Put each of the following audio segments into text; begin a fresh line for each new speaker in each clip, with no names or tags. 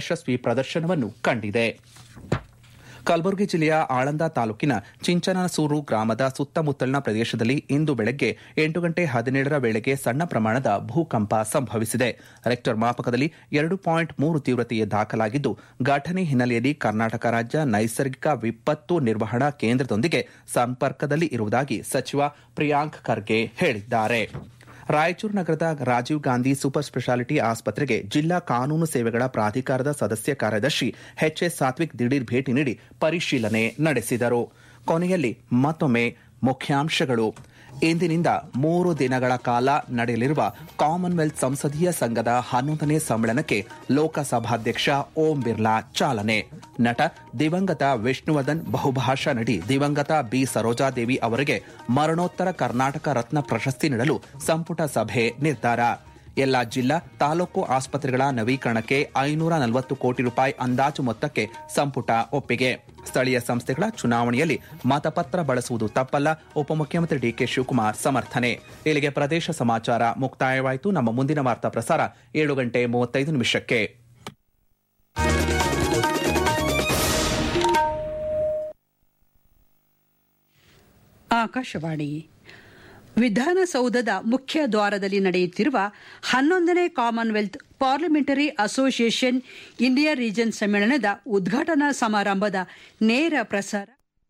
ಯಶಸ್ವಿ ಪ್ರದರ್ಶನವನ್ನು ಕಂಡಿದೆ ಕಲಬುರಗಿ ಜಿಲ್ಲೆಯ ಆಳಂದ ತಾಲೂಕಿನ ಚಿಂಚನಸೂರು ಗ್ರಾಮದ ಸುತ್ತಮುತ್ತಲಿನ ಪ್ರದೇಶದಲ್ಲಿ ಇಂದು ಬೆಳಗ್ಗೆ ಎಂಟು ಗಂಟೆ ಹದಿನೇಳರ ವೇಳೆಗೆ ಸಣ್ಣ ಪ್ರಮಾಣದ ಭೂಕಂಪ ಸಂಭವಿಸಿದೆ ರೆಕ್ಟರ್ ಮಾಪಕದಲ್ಲಿ ಎರಡು ಪಾಯಿಂಟ್ ಮೂರು ತೀವ್ರತೆಯೇ ದಾಖಲಾಗಿದ್ದು ಘಟನೆ ಹಿನ್ನೆಲೆಯಲ್ಲಿ ಕರ್ನಾಟಕ ರಾಜ್ಯ ನೈಸರ್ಗಿಕ ವಿಪತ್ತು ನಿರ್ವಹಣಾ ಕೇಂದ್ರದೊಂದಿಗೆ ಸಂಪರ್ಕದಲ್ಲಿ ಇರುವುದಾಗಿ ಸಚಿವ ಪ್ರಿಯಾಂಕ್ ಖರ್ಗೆ ಹೇಳಿದ್ದಾರೆ ರಾಯಚೂರು ನಗರದ ರಾಜೀವ್ ಗಾಂಧಿ ಸೂಪರ್ ಸ್ಪೆಷಾಲಿಟಿ ಆಸ್ಪತ್ರೆಗೆ ಜಿಲ್ಲಾ ಕಾನೂನು ಸೇವೆಗಳ ಪ್ರಾಧಿಕಾರದ ಸದಸ್ಯ ಕಾರ್ಯದರ್ಶಿ ಎಚ್ಎಸ್ ಸಾತ್ವಿಕ್ ದಿಢೀರ್ ಭೇಟಿ ನೀಡಿ ಪರಿಶೀಲನೆ ನಡೆಸಿದರು ಕೊನೆಯಲ್ಲಿ ಮತ್ತೊಮ್ಮೆ ಮುಖ್ಯಾಂಶಗಳು ಇಂದಿನಿಂದ ಮೂರು ದಿನಗಳ ಕಾಲ ನಡೆಯಲಿರುವ ಕಾಮನ್ವೆಲ್ತ್ ಸಂಸದೀಯ ಸಂಘದ ಹನ್ನೊಂದನೇ ಸಮ್ಮೇಳನಕ್ಕೆ ಲೋಕಸಭಾಧ್ಯಕ್ಷ ಓಂ ಬಿರ್ಲಾ ಚಾಲನೆ ನಟ ದಿವಂಗತ ವಿಷ್ಣುವರ್ಧನ್ ಬಹುಭಾಷಾ ನಟಿ ದಿವಂಗತ ಬಿ ಸರೋಜಾದೇವಿ ಅವರಿಗೆ ಮರಣೋತ್ತರ ಕರ್ನಾಟಕ ರತ್ನ ಪ್ರಶಸ್ತಿ ನೀಡಲು ಸಂಪುಟ ಸಭೆ ನಿರ್ಧಾರ ಎಲ್ಲಾ ಜಿಲ್ಲಾ ತಾಲೂಕು ಆಸ್ಪತ್ರೆಗಳ ನವೀಕರಣಕ್ಕೆ ಐನೂರ ನಲವತ್ತು ಕೋಟಿ ರೂಪಾಯಿ ಅಂದಾಜು ಮೊತ್ತಕ್ಕೆ ಸಂಪುಟ ಒಪ್ಪಿಗೆ ಸ್ಥಳೀಯ ಸಂಸ್ಥೆಗಳ ಚುನಾವಣೆಯಲ್ಲಿ ಮತಪತ್ರ ಬಳಸುವುದು ತಪ್ಪಲ್ಲ ಉಪಮುಖ್ಯಮಂತ್ರಿ ಡಿಕೆ ಶಿವಕುಮಾರ್ ಸಮರ್ಥನೆ ಇಲ್ಲಿಗೆ ಪ್ರದೇಶ ಸಮಾಚಾರ ಮುಕ್ತಾಯವಾಯಿತು ನಮ್ಮ ಮುಂದಿನ ವಾರ್ತಾ ಪ್ರಸಾರ ಏಳು ಗಂಟೆ ಮೂವತ್ತೈದು ನಿಮಿಷಕ್ಕೆ
ಆಕಾಶವಾಣಿ ವಿಧಾನಸೌಧದ ಮುಖ್ಯ ದ್ವಾರದಲ್ಲಿ ನಡೆಯುತ್ತಿರುವ ಹನ್ನೊಂದನೇ Commonwealth parliamentary association India region ಸಮ್ಮೇಳನದ ಉದ್ಘಾಟನಾ ಸಮಾರಂಭದ ನೇರ ಪ್ರಸಾರ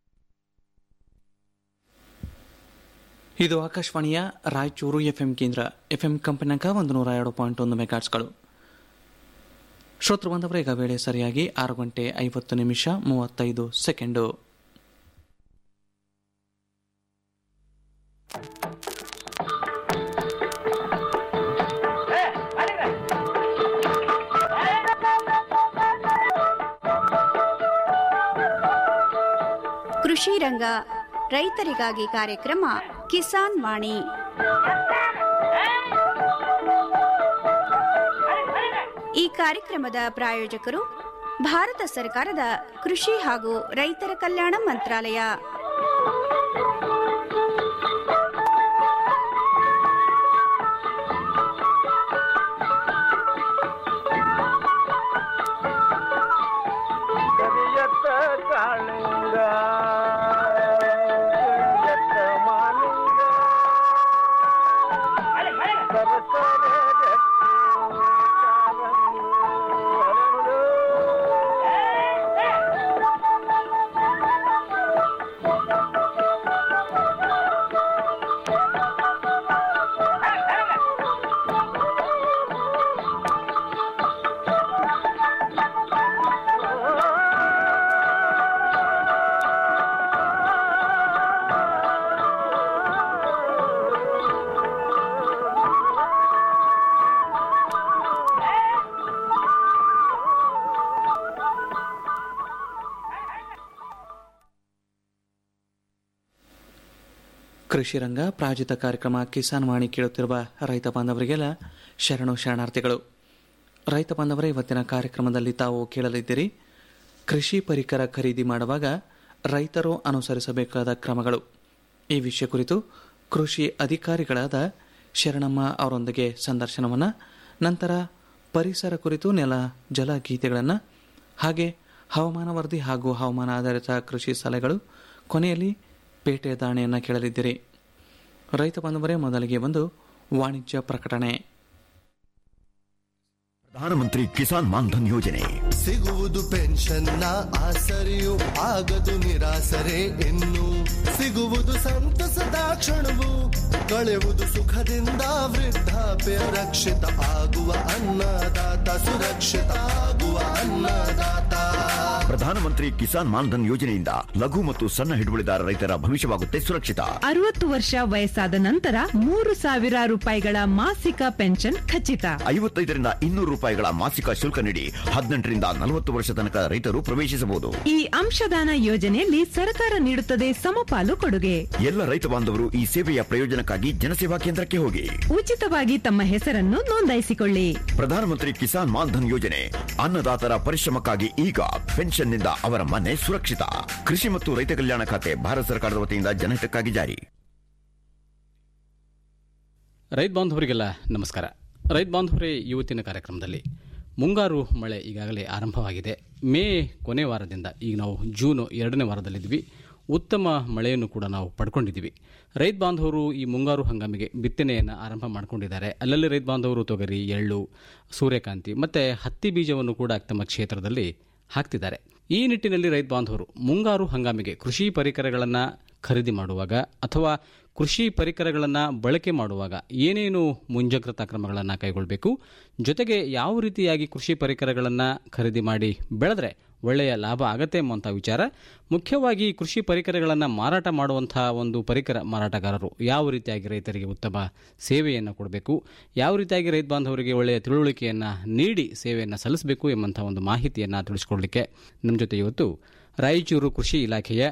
ಇದು ಆಕಾಶವಾಣಿಯ ರಾಯಚೂರು ಎಫ್ಎಂ ಕೇಂದ್ರ ಎಫ್ಎಂ ಕಂಪನಿಯಾಗ ಒಂದು ನೂರ ಎರಡು ಪಾಯಿಂಟ್ ಒಂದು ಮೆಗಾಟ್ಸ್ಗಳು ಶ್ರೋತೃ ಬಂದವರ ಈಗ ವೇಳೆ ಸರಿಯಾಗಿ ಆರು ಗಂಟೆ ಐವತ್ತು ನಿಮಿಷ ಮೂವತ್ತೈದು ಸೆಕೆಂಡು
ಕೃಷಿ ರಂಗ ರೈತರಿಗಾಗಿ ಕಾರ್ಯಕ್ರಮ ಕಿಸಾನ್ ವಾಣಿ ಈ ಕಾರ್ಯಕ್ರಮದ ಪ್ರಾಯೋಜಕರು ಭಾರತ ಸರ್ಕಾರದ ಕೃಷಿ ಹಾಗೂ ರೈತರ ಕಲ್ಯಾಣ ಮಂತ್ರಾಲಯ
ಕರಿಯತ್ತ ಕಾಳಿಂಗ ಕರಿಯತ್ತ ಮಾಲಿಂಗ ಸರಸರ ಜಟ್ಟಿ ಕಾಲಂದು ಹರಳು.
ಕೃಷಿ ರಂಗ ಪ್ರಾಯೋಜಿತ ಕಾರ್ಯಕ್ರಮ ಕಿಸಾನ್ ವಾಣಿ ಕೇಳುತ್ತಿರುವ ರೈತ ಬಾಂಧವರಿಗೆಲ್ಲ ಶರಣು ಶರಣಾರ್ಥಿಗಳು ರೈತ ಬಾಂಧವರೇ ಇವತ್ತಿನ ಕಾರ್ಯಕ್ರಮದಲ್ಲಿ ತಾವು ಕೇಳಲಿದ್ದೀರಿ ಕೃಷಿ ಪರಿಕರ ಖರೀದಿ ಮಾಡುವಾಗ ರೈತರು ಅನುಸರಿಸಬೇಕಾದ ಕ್ರಮಗಳು ಈ ವಿಷಯ ಕುರಿತು ಕೃಷಿ ಅಧಿಕಾರಿಗಳಾದ ಶರಣಮ್ಮ ಅವರೊಂದಿಗೆ ಸಂದರ್ಶನವನ್ನು ನಂತರ ಪರಿಸರ ಕುರಿತು ನೆಲ ಜಲ ಗೀತೆಗಳನ್ನು ಹಾಗೆ ಹವಾಮಾನ ವರದಿ ಹಾಗೂ ಹವಾಮಾನ ಆಧಾರಿತ ಕೃಷಿ ಸಲಹೆಗಳು ಕೊನೆಯಲ್ಲಿ ಪೇಟೆ ದಾಣೆಯನ್ನು ಕೇಳಲಿದ್ದೀರಿ ರೈತ ಬಾಂಧವರೇ ಮೊದಲಿಗೆ ಒಂದು ವಾಣಿಜ್ಯ ಪ್ರಕಟಣೆ
ಪ್ರಧಾನಮಂತ್ರಿ ಕಿಸಾನ್ ಮಾನ್ಧನ್ ಯೋಜನೆ
ಸಿಗುವುದು ಪೆನ್ಷನ್ನ ಆಸರೆಯು ಆಗದು ನಿರಾಸರೆ ಇನ್ನು ಸಿಗುವುದು ಸಂತಸದ ಕ್ಷಣವು ಕಳೆಯುವುದು ಸುಖದಿಂದ ವೃದ್ಧಾಪ್ಯ ರಕ್ಷಿತ ಆಗುವ ಅನ್ನದಾತ ಸುರಕ್ಷಿತ ಆಗುವ ಅನ್ನದಾತ
ಪ್ರಧಾನಮಂತ್ರಿ ಕಿಸಾನ್ ಮಾನ್ಧನ್ ಯೋಜನೆಯಿಂದ ಲಘು ಮತ್ತು ಸಣ್ಣ ಹಿಡುವಳಿದಾರ ರೈತರ ಭವಿಷ್ಯವಾಗುತ್ತೆ ಸುರಕ್ಷಿತ
ಅರವತ್ತು ವರ್ಷ ವಯಸ್ಸಾದ ನಂತರ ಮೂರು ಸಾವಿರ ರೂಪಾಯಿಗಳ ಮಾಸಿಕ ಪೆನ್ಷನ್ ಖಚಿತ
ಐವತ್ತೈದರಿಂದ ಇನ್ನೂರು ರೂಪಾಯಿಗಳ ಮಾಸಿಕ ಶುಲ್ಕ ನೀಡಿ ಹದಿನೆಂಟರಿಂದ ನಲವತ್ತು ವರ್ಷ ತನಕ ರೈತರು ಪ್ರವೇಶಿಸಬಹುದು
ಈ ಅಂಶದಾನ ಯೋಜನೆಯಲ್ಲಿ ಸರ್ಕಾರ ನೀಡುತ್ತದೆ ಸಮಪಾಲು ಕೊಡುಗೆ
ಎಲ್ಲ ರೈತ ಬಾಂಧವರು ಈ ಸೇವೆಯ ಪ್ರಯೋಜನಕ್ಕಾಗಿ ಜನಸೇವಾ ಕೇಂದ್ರಕ್ಕೆ ಹೋಗಿ
ಉಚಿತವಾಗಿ ತಮ್ಮ ಹೆಸರನ್ನು ನೋಂದಾಯಿಸಿಕೊಳ್ಳಿ
ಪ್ರಧಾನಮಂತ್ರಿ ಕಿಸಾನ್ ಮಾನ್ಧನ್ ಯೋಜನೆ ಅನ್ನದಾತರ ಪರಿಶ್ರಮಕ್ಕಾಗಿ ಈಗ ಪೆನ್ಷನ್ನಿಂದ ಅವರ ಮನೆ ಸುರಕ್ಷಿತ ಕೃಷಿ ಮತ್ತು ರೈತ ಕಲ್ಯಾಣ ಖಾತೆ ಭಾರತ ಸರ್ಕಾರದ ವತಿಯಿಂದ ಜನಹಿತಕ್ಕಾಗಿ ಜಾರಿ
ರೈತ ಬಾಂಧವರಿಗೆಲ್ಲ ನಮಸ್ಕಾರ ರೈತ ಬಾಂಧವರೇ ಇವತ್ತಿನ ಕಾರ್ಯಕ್ರಮದಲ್ಲಿ ಮುಂಗಾರು ಮಳೆ ಈಗಾಗಲೇ ಆರಂಭವಾಗಿದೆ ಮೇ ಕೊನೆ ವಾರದಿಂದ ಈಗ ನಾವು ಜೂನ್ ಎರಡನೇ ವಾರದಲ್ಲಿದ್ವಿ ಉತ್ತಮ ಮಳೆಯನ್ನು ಕೂಡ ನಾವು ಪಡ್ಕೊಂಡಿದ್ದೀವಿ ರೈತ ಬಾಂಧವರು ಈ ಮುಂಗಾರು ಹಂಗಾಮಿಗೆ ಬಿತ್ತನೆಯನ್ನು ಆರಂಭ ಮಾಡ್ಕೊಂಡಿದ್ದಾರೆ ಅಲ್ಲಲ್ಲಿ ರೈತ ಬಾಂಧವರು ತೊಗರಿ ಎಳ್ಳು ಸೂರ್ಯಕಾಂತಿ ಮತ್ತು ಹತ್ತಿ ಬೀಜವನ್ನು ಕೂಡ ತಮ್ಮ ಕ್ಷೇತ್ರದಲ್ಲಿ ಹಾಕ್ತಿದ್ದಾರೆ ಈ ನಿಟ್ಟಿನಲ್ಲಿ ರೈತ ಬಾಂಧವರು ಮುಂಗಾರು ಹಂಗಾಮಿಗೆ ಕೃಷಿ ಪರಿಕರಗಳನ್ನು ಖರೀದಿ ಮಾಡುವಾಗ ಅಥವಾ ಕೃಷಿ ಪರಿಕರಗಳನ್ನು ಬಳಕೆ ಮಾಡುವಾಗ ಏನೇನು ಮುಂಜಾಗ್ರತಾ ಕ್ರಮಗಳನ್ನು ಕೈಗೊಳ್ಳಬೇಕು ಜೊತೆಗೆ ಯಾವ ರೀತಿಯಾಗಿ ಕೃಷಿ ಪರಿಕರಗಳನ್ನು ಖರೀದಿ ಮಾಡಿ ಬೆಳೆದ್ರೆ ಒಳ್ಳೆಯ ಲಾಭ ಆಗತ್ತೆ ಎಂಬಂಥ ವಿಚಾರ ಮುಖ್ಯವಾಗಿ ಕೃಷಿ ಪರಿಕರಗಳನ್ನು ಮಾರಾಟ ಮಾಡುವಂಥ ಒಂದು ಪರಿಕರ ಮಾರಾಟಗಾರರು ಯಾವ ರೀತಿಯಾಗಿ ರೈತರಿಗೆ ಉತ್ತಮ ಸೇವೆಯನ್ನು ಕೊಡಬೇಕು ಯಾವ ರೀತಿಯಾಗಿ ರೈತ ಬಾಂಧವರಿಗೆ ಒಳ್ಳೆಯ ತಿಳುವಳಿಕೆಯನ್ನು ನೀಡಿ ಸೇವೆಯನ್ನು ಸಲ್ಲಿಸಬೇಕು ಎಂಬಂಥ ಒಂದು ಮಾಹಿತಿಯನ್ನು ತಿಳಿಸ್ಕೊಡ್ಲಿಕ್ಕೆ ನಮ್ಮ ಜೊತೆ ಇವತ್ತು ರಾಯಚೂರು ಕೃಷಿ ಇಲಾಖೆಯ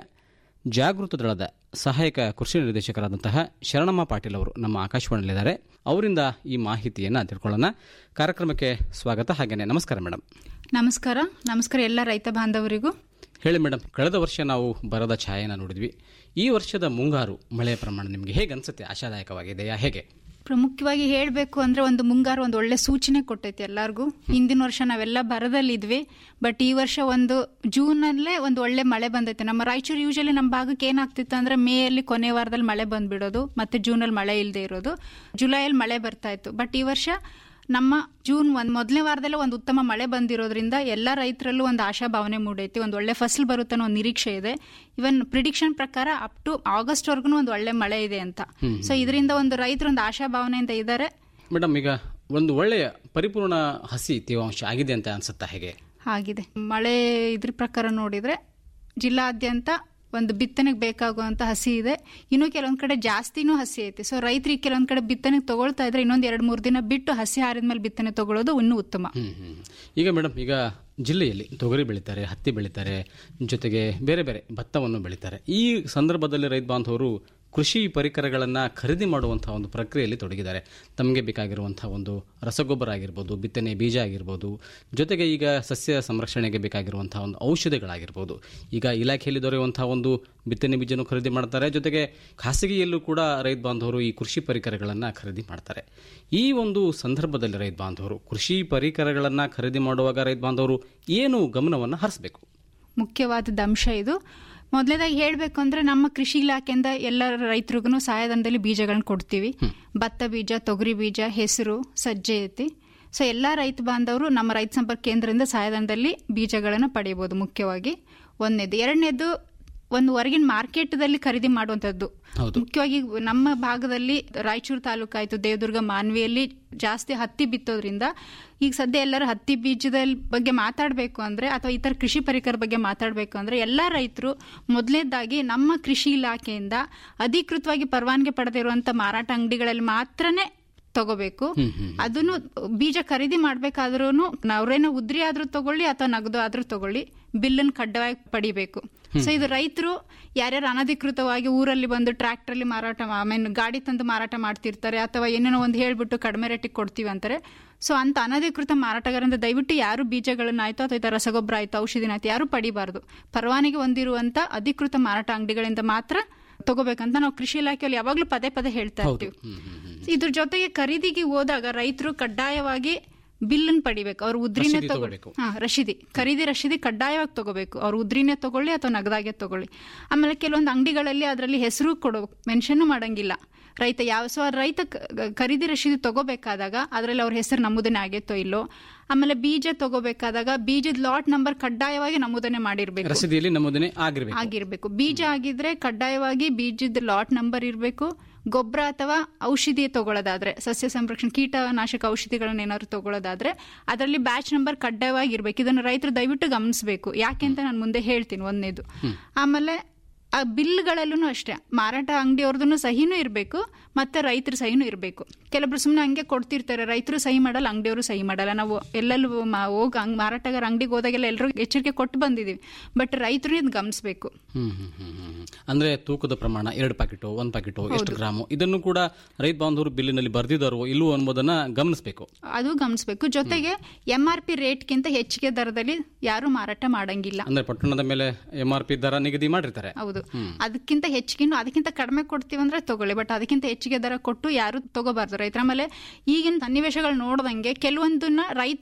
ಜಾಗೃತ ದಳದ ಸಹಾಯಕ ಕೃಷಿ ನಿರ್ದೇಶಕರಾದಂತಹ ಶರಣಮ್ಮ ಪಾಟೀಲ್ ಅವರು ನಮ್ಮ ಆಕಾಶವಾಣಿಯಲ್ಲಿದ್ದಾರೆ ಅವರಿಂದ ಈ ಮಾಹಿತಿಯನ್ನು ತಿಳ್ಕೊಳ್ಳೋಣ ಕಾರ್ಯಕ್ರಮಕ್ಕೆ ಸ್ವಾಗತ ಹಾಗೇನೆ ನಮಸ್ಕಾರ ಮೇಡಮ್
ನಮಸ್ಕಾರ ನಮಸ್ಕಾರ ಎಲ್ಲ ರೈತ ಬಾಂಧವರಿಗೂ
ಹೇಳಿ ಮೇಡಮ್ ಕಳೆದ ವರ್ಷ ನಾವು ಬರದ ಛಾಯೆನ ನೋಡಿದ್ವಿ ಈ ವರ್ಷದ ಮುಂಗಾರು ಮಳೆಯ ಪ್ರಮಾಣ ನಿಮಗೆ ಹೇಗೆ ಅನ್ಸುತ್ತೆ ಆಶಾದಾಯಕವಾಗಿದೆಯಾ ಹೇಗೆ
ಪ್ರಮುಖವಾಗಿ ಹೇಳಬೇಕು ಅಂದ್ರೆ ಒಂದು ಮುಂಗಾರು ಒಂದು ಒಳ್ಳೆ ಸೂಚನೆ ಕೊಟ್ಟೈತಿ ಎಲ್ಲರಿಗೂ ಹಿಂದಿನ ವರ್ಷ ನಾವೆಲ್ಲ ಬರದಲ್ಲಿದ್ವಿ ಬಟ್ ಈ ವರ್ಷ ಒಂದು ಜೂನಲ್ಲೇ ಒಂದು ಒಳ್ಳೆ ಮಳೆ ಬಂದೈತೆ ನಮ್ಮ ರಾಯಚೂರು ಯೂಶಲಿ ನಮ್ಮ ಭಾಗಕ್ಕೆ ಏನಾಗ್ತಿತ್ತು ಅಂದ್ರೆ ಮೇ ಅಲ್ಲಿ ಕೊನೆ ವಾರದಲ್ಲಿ ಮಳೆ ಬಂದ್ಬಿಡೋದು ಮತ್ತೆ ಜೂನಲ್ಲಿ ಮಳೆ ಇಲ್ಲದೆ ಇರೋದು ಜುಲೈಯಲ್ಲಿ ಮಳೆ ಬರ್ತಾ ಇತ್ತು ಬಟ್ ಈ ವರ್ಷ ನಮ್ಮ ಜೂನ್ ಒಂದ್ ಮೊದಲನೇ ವಾರದಲ್ಲೇ ಒಂದು ಉತ್ತಮ ಮಳೆ ಬಂದಿರೋದ್ರಿಂದ ಎಲ್ಲ ರೈತರಲ್ಲೂ ಒಂದು ಆಶಾ ಭಾವನೆ ಮೂಡೈತಿ ಒಂದು ಒಳ್ಳೆ ಫಸಲ್ ಬರುತ್ತೆ ಅನ್ನೋ ಒಂದು ನಿರೀಕ್ಷೆ ಇದೆ ಇವನ್ ಪ್ರಿಡಿಕ್ಷನ್ ಪ್ರಕಾರ ಅಪ್ ಟು ಆಗಸ್ಟ್ ವರ್ಗು ಒಂದು ಒಳ್ಳೆ ಮಳೆ ಇದೆ ಅಂತ ಸೊ ಇದರಿಂದ ಒಂದು ರೈತರು ಒಂದು ಆಶಾ ಭಾವನೆಯಿಂದ ಇದ್ದಾರೆ
ಮೇಡಮ್ ಈಗ ಒಂದು ಒಳ್ಳೆಯ ಪರಿಪೂರ್ಣ ಹಸಿ ತೇವಾಂಶ ಆಗಿದೆ ಅಂತ ಅನ್ಸುತ್ತಾ ಹೇಗೆ
ಆಗಿದೆ ಮಳೆ ಇದ್ರ ಪ್ರಕಾರ ನೋಡಿದ್ರೆ ಜಿಲ್ಲಾದ್ಯಂತ ಒಂದು ಬಿತ್ತನೆಗೆ ಬೇಕಾಗುವಂತ ಹಸಿ ಇದೆ ಇನ್ನು ಕೆಲವೊಂದ್ ಕಡೆ ಜಾಸ್ತಿನೂ ಹಸಿ ಐತಿ ಸೊ ರೈತರಿಗೆ ಕೆಲವೊಂದ್ ಕಡೆ ಬಿತ್ತನೆಗೆ ತಗೊಳ್ತಾ ಇದ್ರೆ ಇನ್ನೊಂದ್ ಎರಡ್ ಮೂರ್ ದಿನ ಬಿಟ್ಟು ಹಸಿ ಆರಿದ್ಮೇಲೆ ಬಿತ್ತನೆ ತಗೊಳ್ಳೋದು ಇನ್ನೂ ಉತ್ತಮ
ಹ್ಮ್, ಹ್ಮ್. ಈಗ ಮೇಡಮ್ ಈಗ ಜಿಲ್ಲೆಯಲ್ಲಿ ತೊಗರಿ ಬೆಳೀತಾರೆ ಹತ್ತಿ ಬೆಳೀತಾರೆ ಜೊತೆಗೆ ಬೇರೆ ಬೇರೆ ಭತ್ತವನ್ನು ಬೆಳೀತಾರೆ ಈ ಸಂದರ್ಭದಲ್ಲಿ ರೈತ ಬಾಂಧವರು ಕೃಷಿ ಪರಿಕರಗಳನ್ನು ಖರೀದಿ ಮಾಡುವಂತಹ ಒಂದು ಪ್ರಕ್ರಿಯೆಯಲ್ಲಿ ತೊಡಗಿದ್ದಾರೆ ತಮಗೆ ಬೇಕಾಗಿರುವಂತಹ ಒಂದು ರಸಗೊಬ್ಬರ ಆಗಿರ್ಬೋದು ಬಿತ್ತನೆ ಬೀಜ ಆಗಿರ್ಬೋದು ಜೊತೆಗೆ ಈಗ ಸಸ್ಯ ಸಂರಕ್ಷಣೆಗೆ ಬೇಕಾಗಿರುವಂತಹ ಒಂದು ಔಷಧಿಗಳಾಗಿರ್ಬೋದು ಈಗ ಇಲಾಖೆಯಲ್ಲಿ ದೊರೆಯುವಂತಹ ಒಂದು ಬಿತ್ತನೆ ಬೀಜನೂ ಖರೀದಿ ಮಾಡ್ತಾರೆ ಜೊತೆಗೆ ಖಾಸಗಿಯಲ್ಲೂ ಕೂಡ ರೈತ ಬಾಂಧವರು ಈ ಕೃಷಿ ಪರಿಕರಗಳನ್ನು ಖರೀದಿ ಮಾಡ್ತಾರೆ ಈ ಒಂದು ಸಂದರ್ಭದಲ್ಲಿ ರೈತ ಬಾಂಧವರು ಕೃಷಿ ಪರಿಕರಗಳನ್ನು ಖರೀದಿ ಮಾಡುವಾಗ ರೈತ ಬಾಂಧವರು ಏನು ಗಮನವನ್ನು ಹರಿಸಬೇಕು
ಮುಖ್ಯವಾದ ಅಂಶ ಇದು ಮೊದಲನೇದಾಗಿ ಹೇಳಬೇಕು ಅಂದ್ರೆ ನಮ್ಮ ಕೃಷಿ ಇಲಾಖೆಯಿಂದ ಎಲ್ಲ ರೈತರಿಗೂ ಸಹಾಯಧನದಲ್ಲಿ ಬೀಜಗಳನ್ನ ಕೊಡ್ತೀವಿ ಭತ್ತ ಬೀಜ ತೊಗರಿ ಬೀಜ ಹೆಸರು ಸಜ್ಜೆ ಐತಿ ಸೊ ಎಲ್ಲ ರೈತ ಬಾಂಧವರು ನಮ್ಮ ರೈತ ಸಂಪರ್ಕ ಕೇಂದ್ರದಿಂದ ಸಹಾಯಧನದಲ್ಲಿ ಬೀಜಗಳನ್ನು ಪಡೆಯಬಹುದು ಮುಖ್ಯವಾಗಿ ಒಂದನೇದು ಎರಡನೇದು ಒಂದು ಹೊರಗಿನ ಮಾರ್ಕೆಟ್ದಲ್ಲಿ ಖರೀದಿ ಮಾಡುವಂಥದ್ದು ಮುಖ್ಯವಾಗಿ ನಮ್ಮ ಭಾಗದಲ್ಲಿ ರಾಯಚೂರು ತಾಲೂಕು ಆಯ್ತು ದೇವದುರ್ಗ ಮಾನ್ವಿಯಲ್ಲಿ ಜಾಸ್ತಿ ಹತ್ತಿ ಬಿತ್ತೋದ್ರಿಂದ ಈಗ ಸದ್ಯ ಎಲ್ಲರೂ ಹತ್ತಿ ಬೀಜದ ಬಗ್ಗೆ ಮಾತಾಡಬೇಕು ಅಂದ್ರೆ ಅಥವಾ ಇತರ ಕೃಷಿ ಪರಿಕರ ಬಗ್ಗೆ ಮಾತಾಡಬೇಕು ಅಂದ್ರೆ ಎಲ್ಲಾ ರೈತರು ಮೊದಲನೇದಾಗಿ ನಮ್ಮ ಕೃಷಿ ಇಲಾಖೆಯಿಂದ ಅಧಿಕೃತವಾಗಿ ಪರವಾನಗಿ ಪಡೆದಿರುವಂತ ಮಾರಾಟ ಅಂಗಡಿಗಳಲ್ಲಿ ಮಾತ್ರನೇ ತಗೋಬೇಕು ಅದನ್ನು ಬೀಜ ಖರೀದಿ ಮಾಡ್ಬೇಕಾದ್ರೂ ಅವ್ರೇನೋ ಉದ್ರಿ ಆದ್ರೂ ತಗೊಳ್ಳಿ ಅಥವಾ ನಗದು ಆದ್ರೂ ತಗೊಳ್ಳಿ ಬಿಲ್ಲನ್ನು ಕಡ್ಡಾಯವಾಗಿ ಪಡಿಬೇಕು ಸೊ ಇದು ರೈತರು ಯಾರ್ಯಾರು ಅನಧಿಕೃತವಾಗಿ ಊರಲ್ಲಿ ಬಂದು ಟ್ರ್ಯಾಕ್ಟರ್ ಅಲ್ಲಿ ಮಾರಾಟ ಐ ಮೀನ್ ಗಾಡಿ ತಂದು ಮಾರಾಟ ಮಾಡ್ತಿರ್ತಾರೆ ಅಥವಾ ಏನೇನೋ ಒಂದು ಹೇಳ್ಬಿಟ್ಟು ಕಡಿಮೆ ರೇಟಿಗೆ ಕೊಡ್ತೀವಿ ಅಂತಾರೆ ಸೊ ಅಂತ ಅನಧಿಕೃತ ಮಾರಾಟಗಾರರಿಂದ ದಯವಿಟ್ಟು ಯಾರು ಬೀಜಗಳನ್ನಾಯ್ತು ಅಥವಾ ಈ ರಸಗೊಬ್ಬರ ಆಯ್ತು ಔಷಧಿನ ಆಯ್ತು ಯಾರು ಪಡಿಬಾರ್ದು ಪರವಾನಗಿ ಹೊಂದಿರುವಂತ ಅಧಿಕೃತ ಮಾರಾಟ ಅಂಗಡಿಗಳಿಂದ ಮಾತ್ರ ತಗೋಬೇಕಂತ ನಾವು ಕೃಷಿ ಇಲಾಖೆಯಲ್ಲಿ ಯಾವಾಗ್ಲೂ ಪದೇ ಪದೇ ಹೇಳ್ತಾ ಇರ್ತೀವಿ ಇದ್ರ ಜೊತೆಗೆ ಖರೀದಿಗೆ ಹೋದಾಗ ರೈತರು ಕಡ್ಡಾಯವಾಗಿ ಬಿಲ್ಲನ್ನು ಪಡಿಬೇಕು ಅವ್ರು ಉದ್ರಿನೇ
ರಶೀದಿ
ತಗೊಳ್ಳಿ
ತಗೋಬೇಕು.
ಹಾ ರಶೀದಿ ಖರೀದಿ ರಶೀದಿ ಕಡ್ಡಾಯವಾಗಿ ತಗೋಬೇಕು ಅವ್ರು ಉದ್ರಿನೇ ತಗೊಳ್ಳಿ ಅಥವಾ ನಗದಾಗೆ ತಗೊಳ್ಳಿ ಆಮೇಲೆ ಕೆಲವೊಂದು ಅಂಗಡಿಗಳಲ್ಲಿ ಅದರಲ್ಲಿ ಹೆಸರು ಕೊಡೋ ಮೆನ್ಷನ್ ಮಾಡಂಗಿಲ್ಲ ರೈತ ಯಾವ ಸೊ ರೈತ ಕ- ಖರೀದಿ ರಶೀದಿ ತಗೋಬೇಕಾದಾಗ ಅದರಲ್ಲಿ ಅವ್ರ ಹೆಸರು ನಮೂದನೆ ಆಗೈತೋ ಇಲ್ಲೋ ಆಮೇಲೆ ಬೀಜ ತಗೋಬೇಕಾದಾಗ ಬೀಜದ ಲಾಟ್ ನಂಬರ್ ಕಡ್ಡಾಯವಾಗಿ ನಮೂದನೆ ಮಾಡಿರ್ಬೇಕು
ರಸೀದಿಯಲ್ಲಿ ನಮೂದನೆ ಆಗಿರಬೇಕು
ಆಗಿರ್ಬೇಕು ಬೀಜ ಆಗಿದ್ರೆ ಕಡ್ಡಾಯವಾಗಿ ಬೀಜದ ಲಾಟ್ ನಂಬರ್ ಇರಬೇಕು ಗೊಬ್ಬರ ಅಥವಾ ಔಷಧಿ ತಗೊಳ್ಳೋದಾದ್ರೆ ಸಸ್ಯ ಸಂರಕ್ಷಣೆ ಕೀಟನಾಶಕ ಔಷಧಿಗಳನ್ನ ಏನಾದ್ರು ತಗೊಳ್ಳೋದಾದ್ರೆ ಅದರಲ್ಲಿ ಬ್ಯಾಚ್ ನಂಬರ್ ಕಡ್ಡಾಯವಾಗಿ ಇರ್ಬೇಕು ಇದನ್ನು ರೈತರು ದಯವಿಟ್ಟು ಗಮನಿಸಬೇಕು ಯಾಕೆ ಅಂತ ನಾನು ಮುಂದೆ ಹೇಳ್ತೀನಿ ಒಂದನೇದು ಆಮೇಲೆ ಆ ಬಿಲ್ಗಳಲ್ಲೂ ಅಷ್ಟೇ ಮಾರಾಟ ಅಂಗಡಿಯವ್ರದ್ದು ಸಹಿನೂ ಇರಬೇಕು ಮತ್ತೆ ರೈತರ ಸಹಿನೂ ಇರಬೇಕು ಕೆಲವೊಬ್ರು ಸುಮ್ಮನೆ ಹಂಗೆ ಕೊಡ್ತಿರ್ತಾರೆ ರೈತರು ಸಹಿ ಮಾಡಲ್ಲ ಅಂಗಡಿಯವರು ಸಹಿ ಮಾಡಲ್ಲ ನಾವು ಎಲ್ಲೆಲ್ಲೂ ಹೋಗಿ ಹಂಗ್ ಮಾರಾಟಗಾರ ಅಂಗಡಿಗೆ ಹೋದಾಗೆಲ್ಲ ಎಲ್ಲರೂ ಎಚ್ಚರಿಕೆ ಕೊಟ್ಟು ಬಂದಿದ್ದೀವಿ ಬಟ್ ರೈತರು ಇದು ಗಮನಿಸಬೇಕು
ಹ್ಮ್ ಹ್ಮ್ ಹ್ಮ್ ಹ್ಮ್ ಹ್ಮ್. ಅಂದ್ರೆ ತೂಕದ ಪ್ರಮಾಣ ಎರಡು ಪ್ಯಾಕೆಟು ಒಂದ್ ಪ್ಯಾಕೆಟು ಎಷ್ಟು ಗ್ರಾಮು ಇದನ್ನು ಕೂಡ ರೈತ ಬಾಂಧವರು ಬಿಲ್ಲಿನಲ್ಲಿ ಬರ್ದಿದ್ದಾರೋ ಇಲ್ಲವೋ ಅನ್ನೋದನ್ನ ಗಮನಿಸಬೇಕು
ಅದು ಗಮನಿಸಬೇಕು ಜೊತೆಗೆ ಎಂ ಆರ್ ಪಿ ರೇಟ್ಗಿಂತ ಹೆಚ್ಚಿಗೆ ದರದಲ್ಲಿ ಯಾರು ಮಾರಾಟ ಮಾಡಂಗಿಲ್ಲ
ಅಂದ್ರೆ ಪಟ್ಟಣದ ಮೇಲೆ ಎಂ ಆರ್ ಪಿ ದರ ನಿಗದಿ ಮಾಡಿರ್ತಾರೆ
ಹೌದು ಅದಕ್ಕಿಂತ ಹೆಚ್ಚಿಗಿನ್ನು ಅದಕ್ಕಿಂತ ಕಡಿಮೆ ಕೊಡ್ತೀವಿ ಅಂದ್ರೆ ತಗೊಳ್ಳಿ ಬಟ್ ಅದಕ್ಕಿಂತ ಹೆಚ್ಚಿಗೆ ದರ ಕೊಟ್ಟು ಯಾರು ತಗೋಬಾರ್ದು ರೈತರ ಆಮೇಲೆ ಈಗಿನ ಸನ್ನಿವೇಶಗಳು ನೋಡ್ದಂಗೆ ಕೆಲವೊಂದನ್ನ ರೈತರು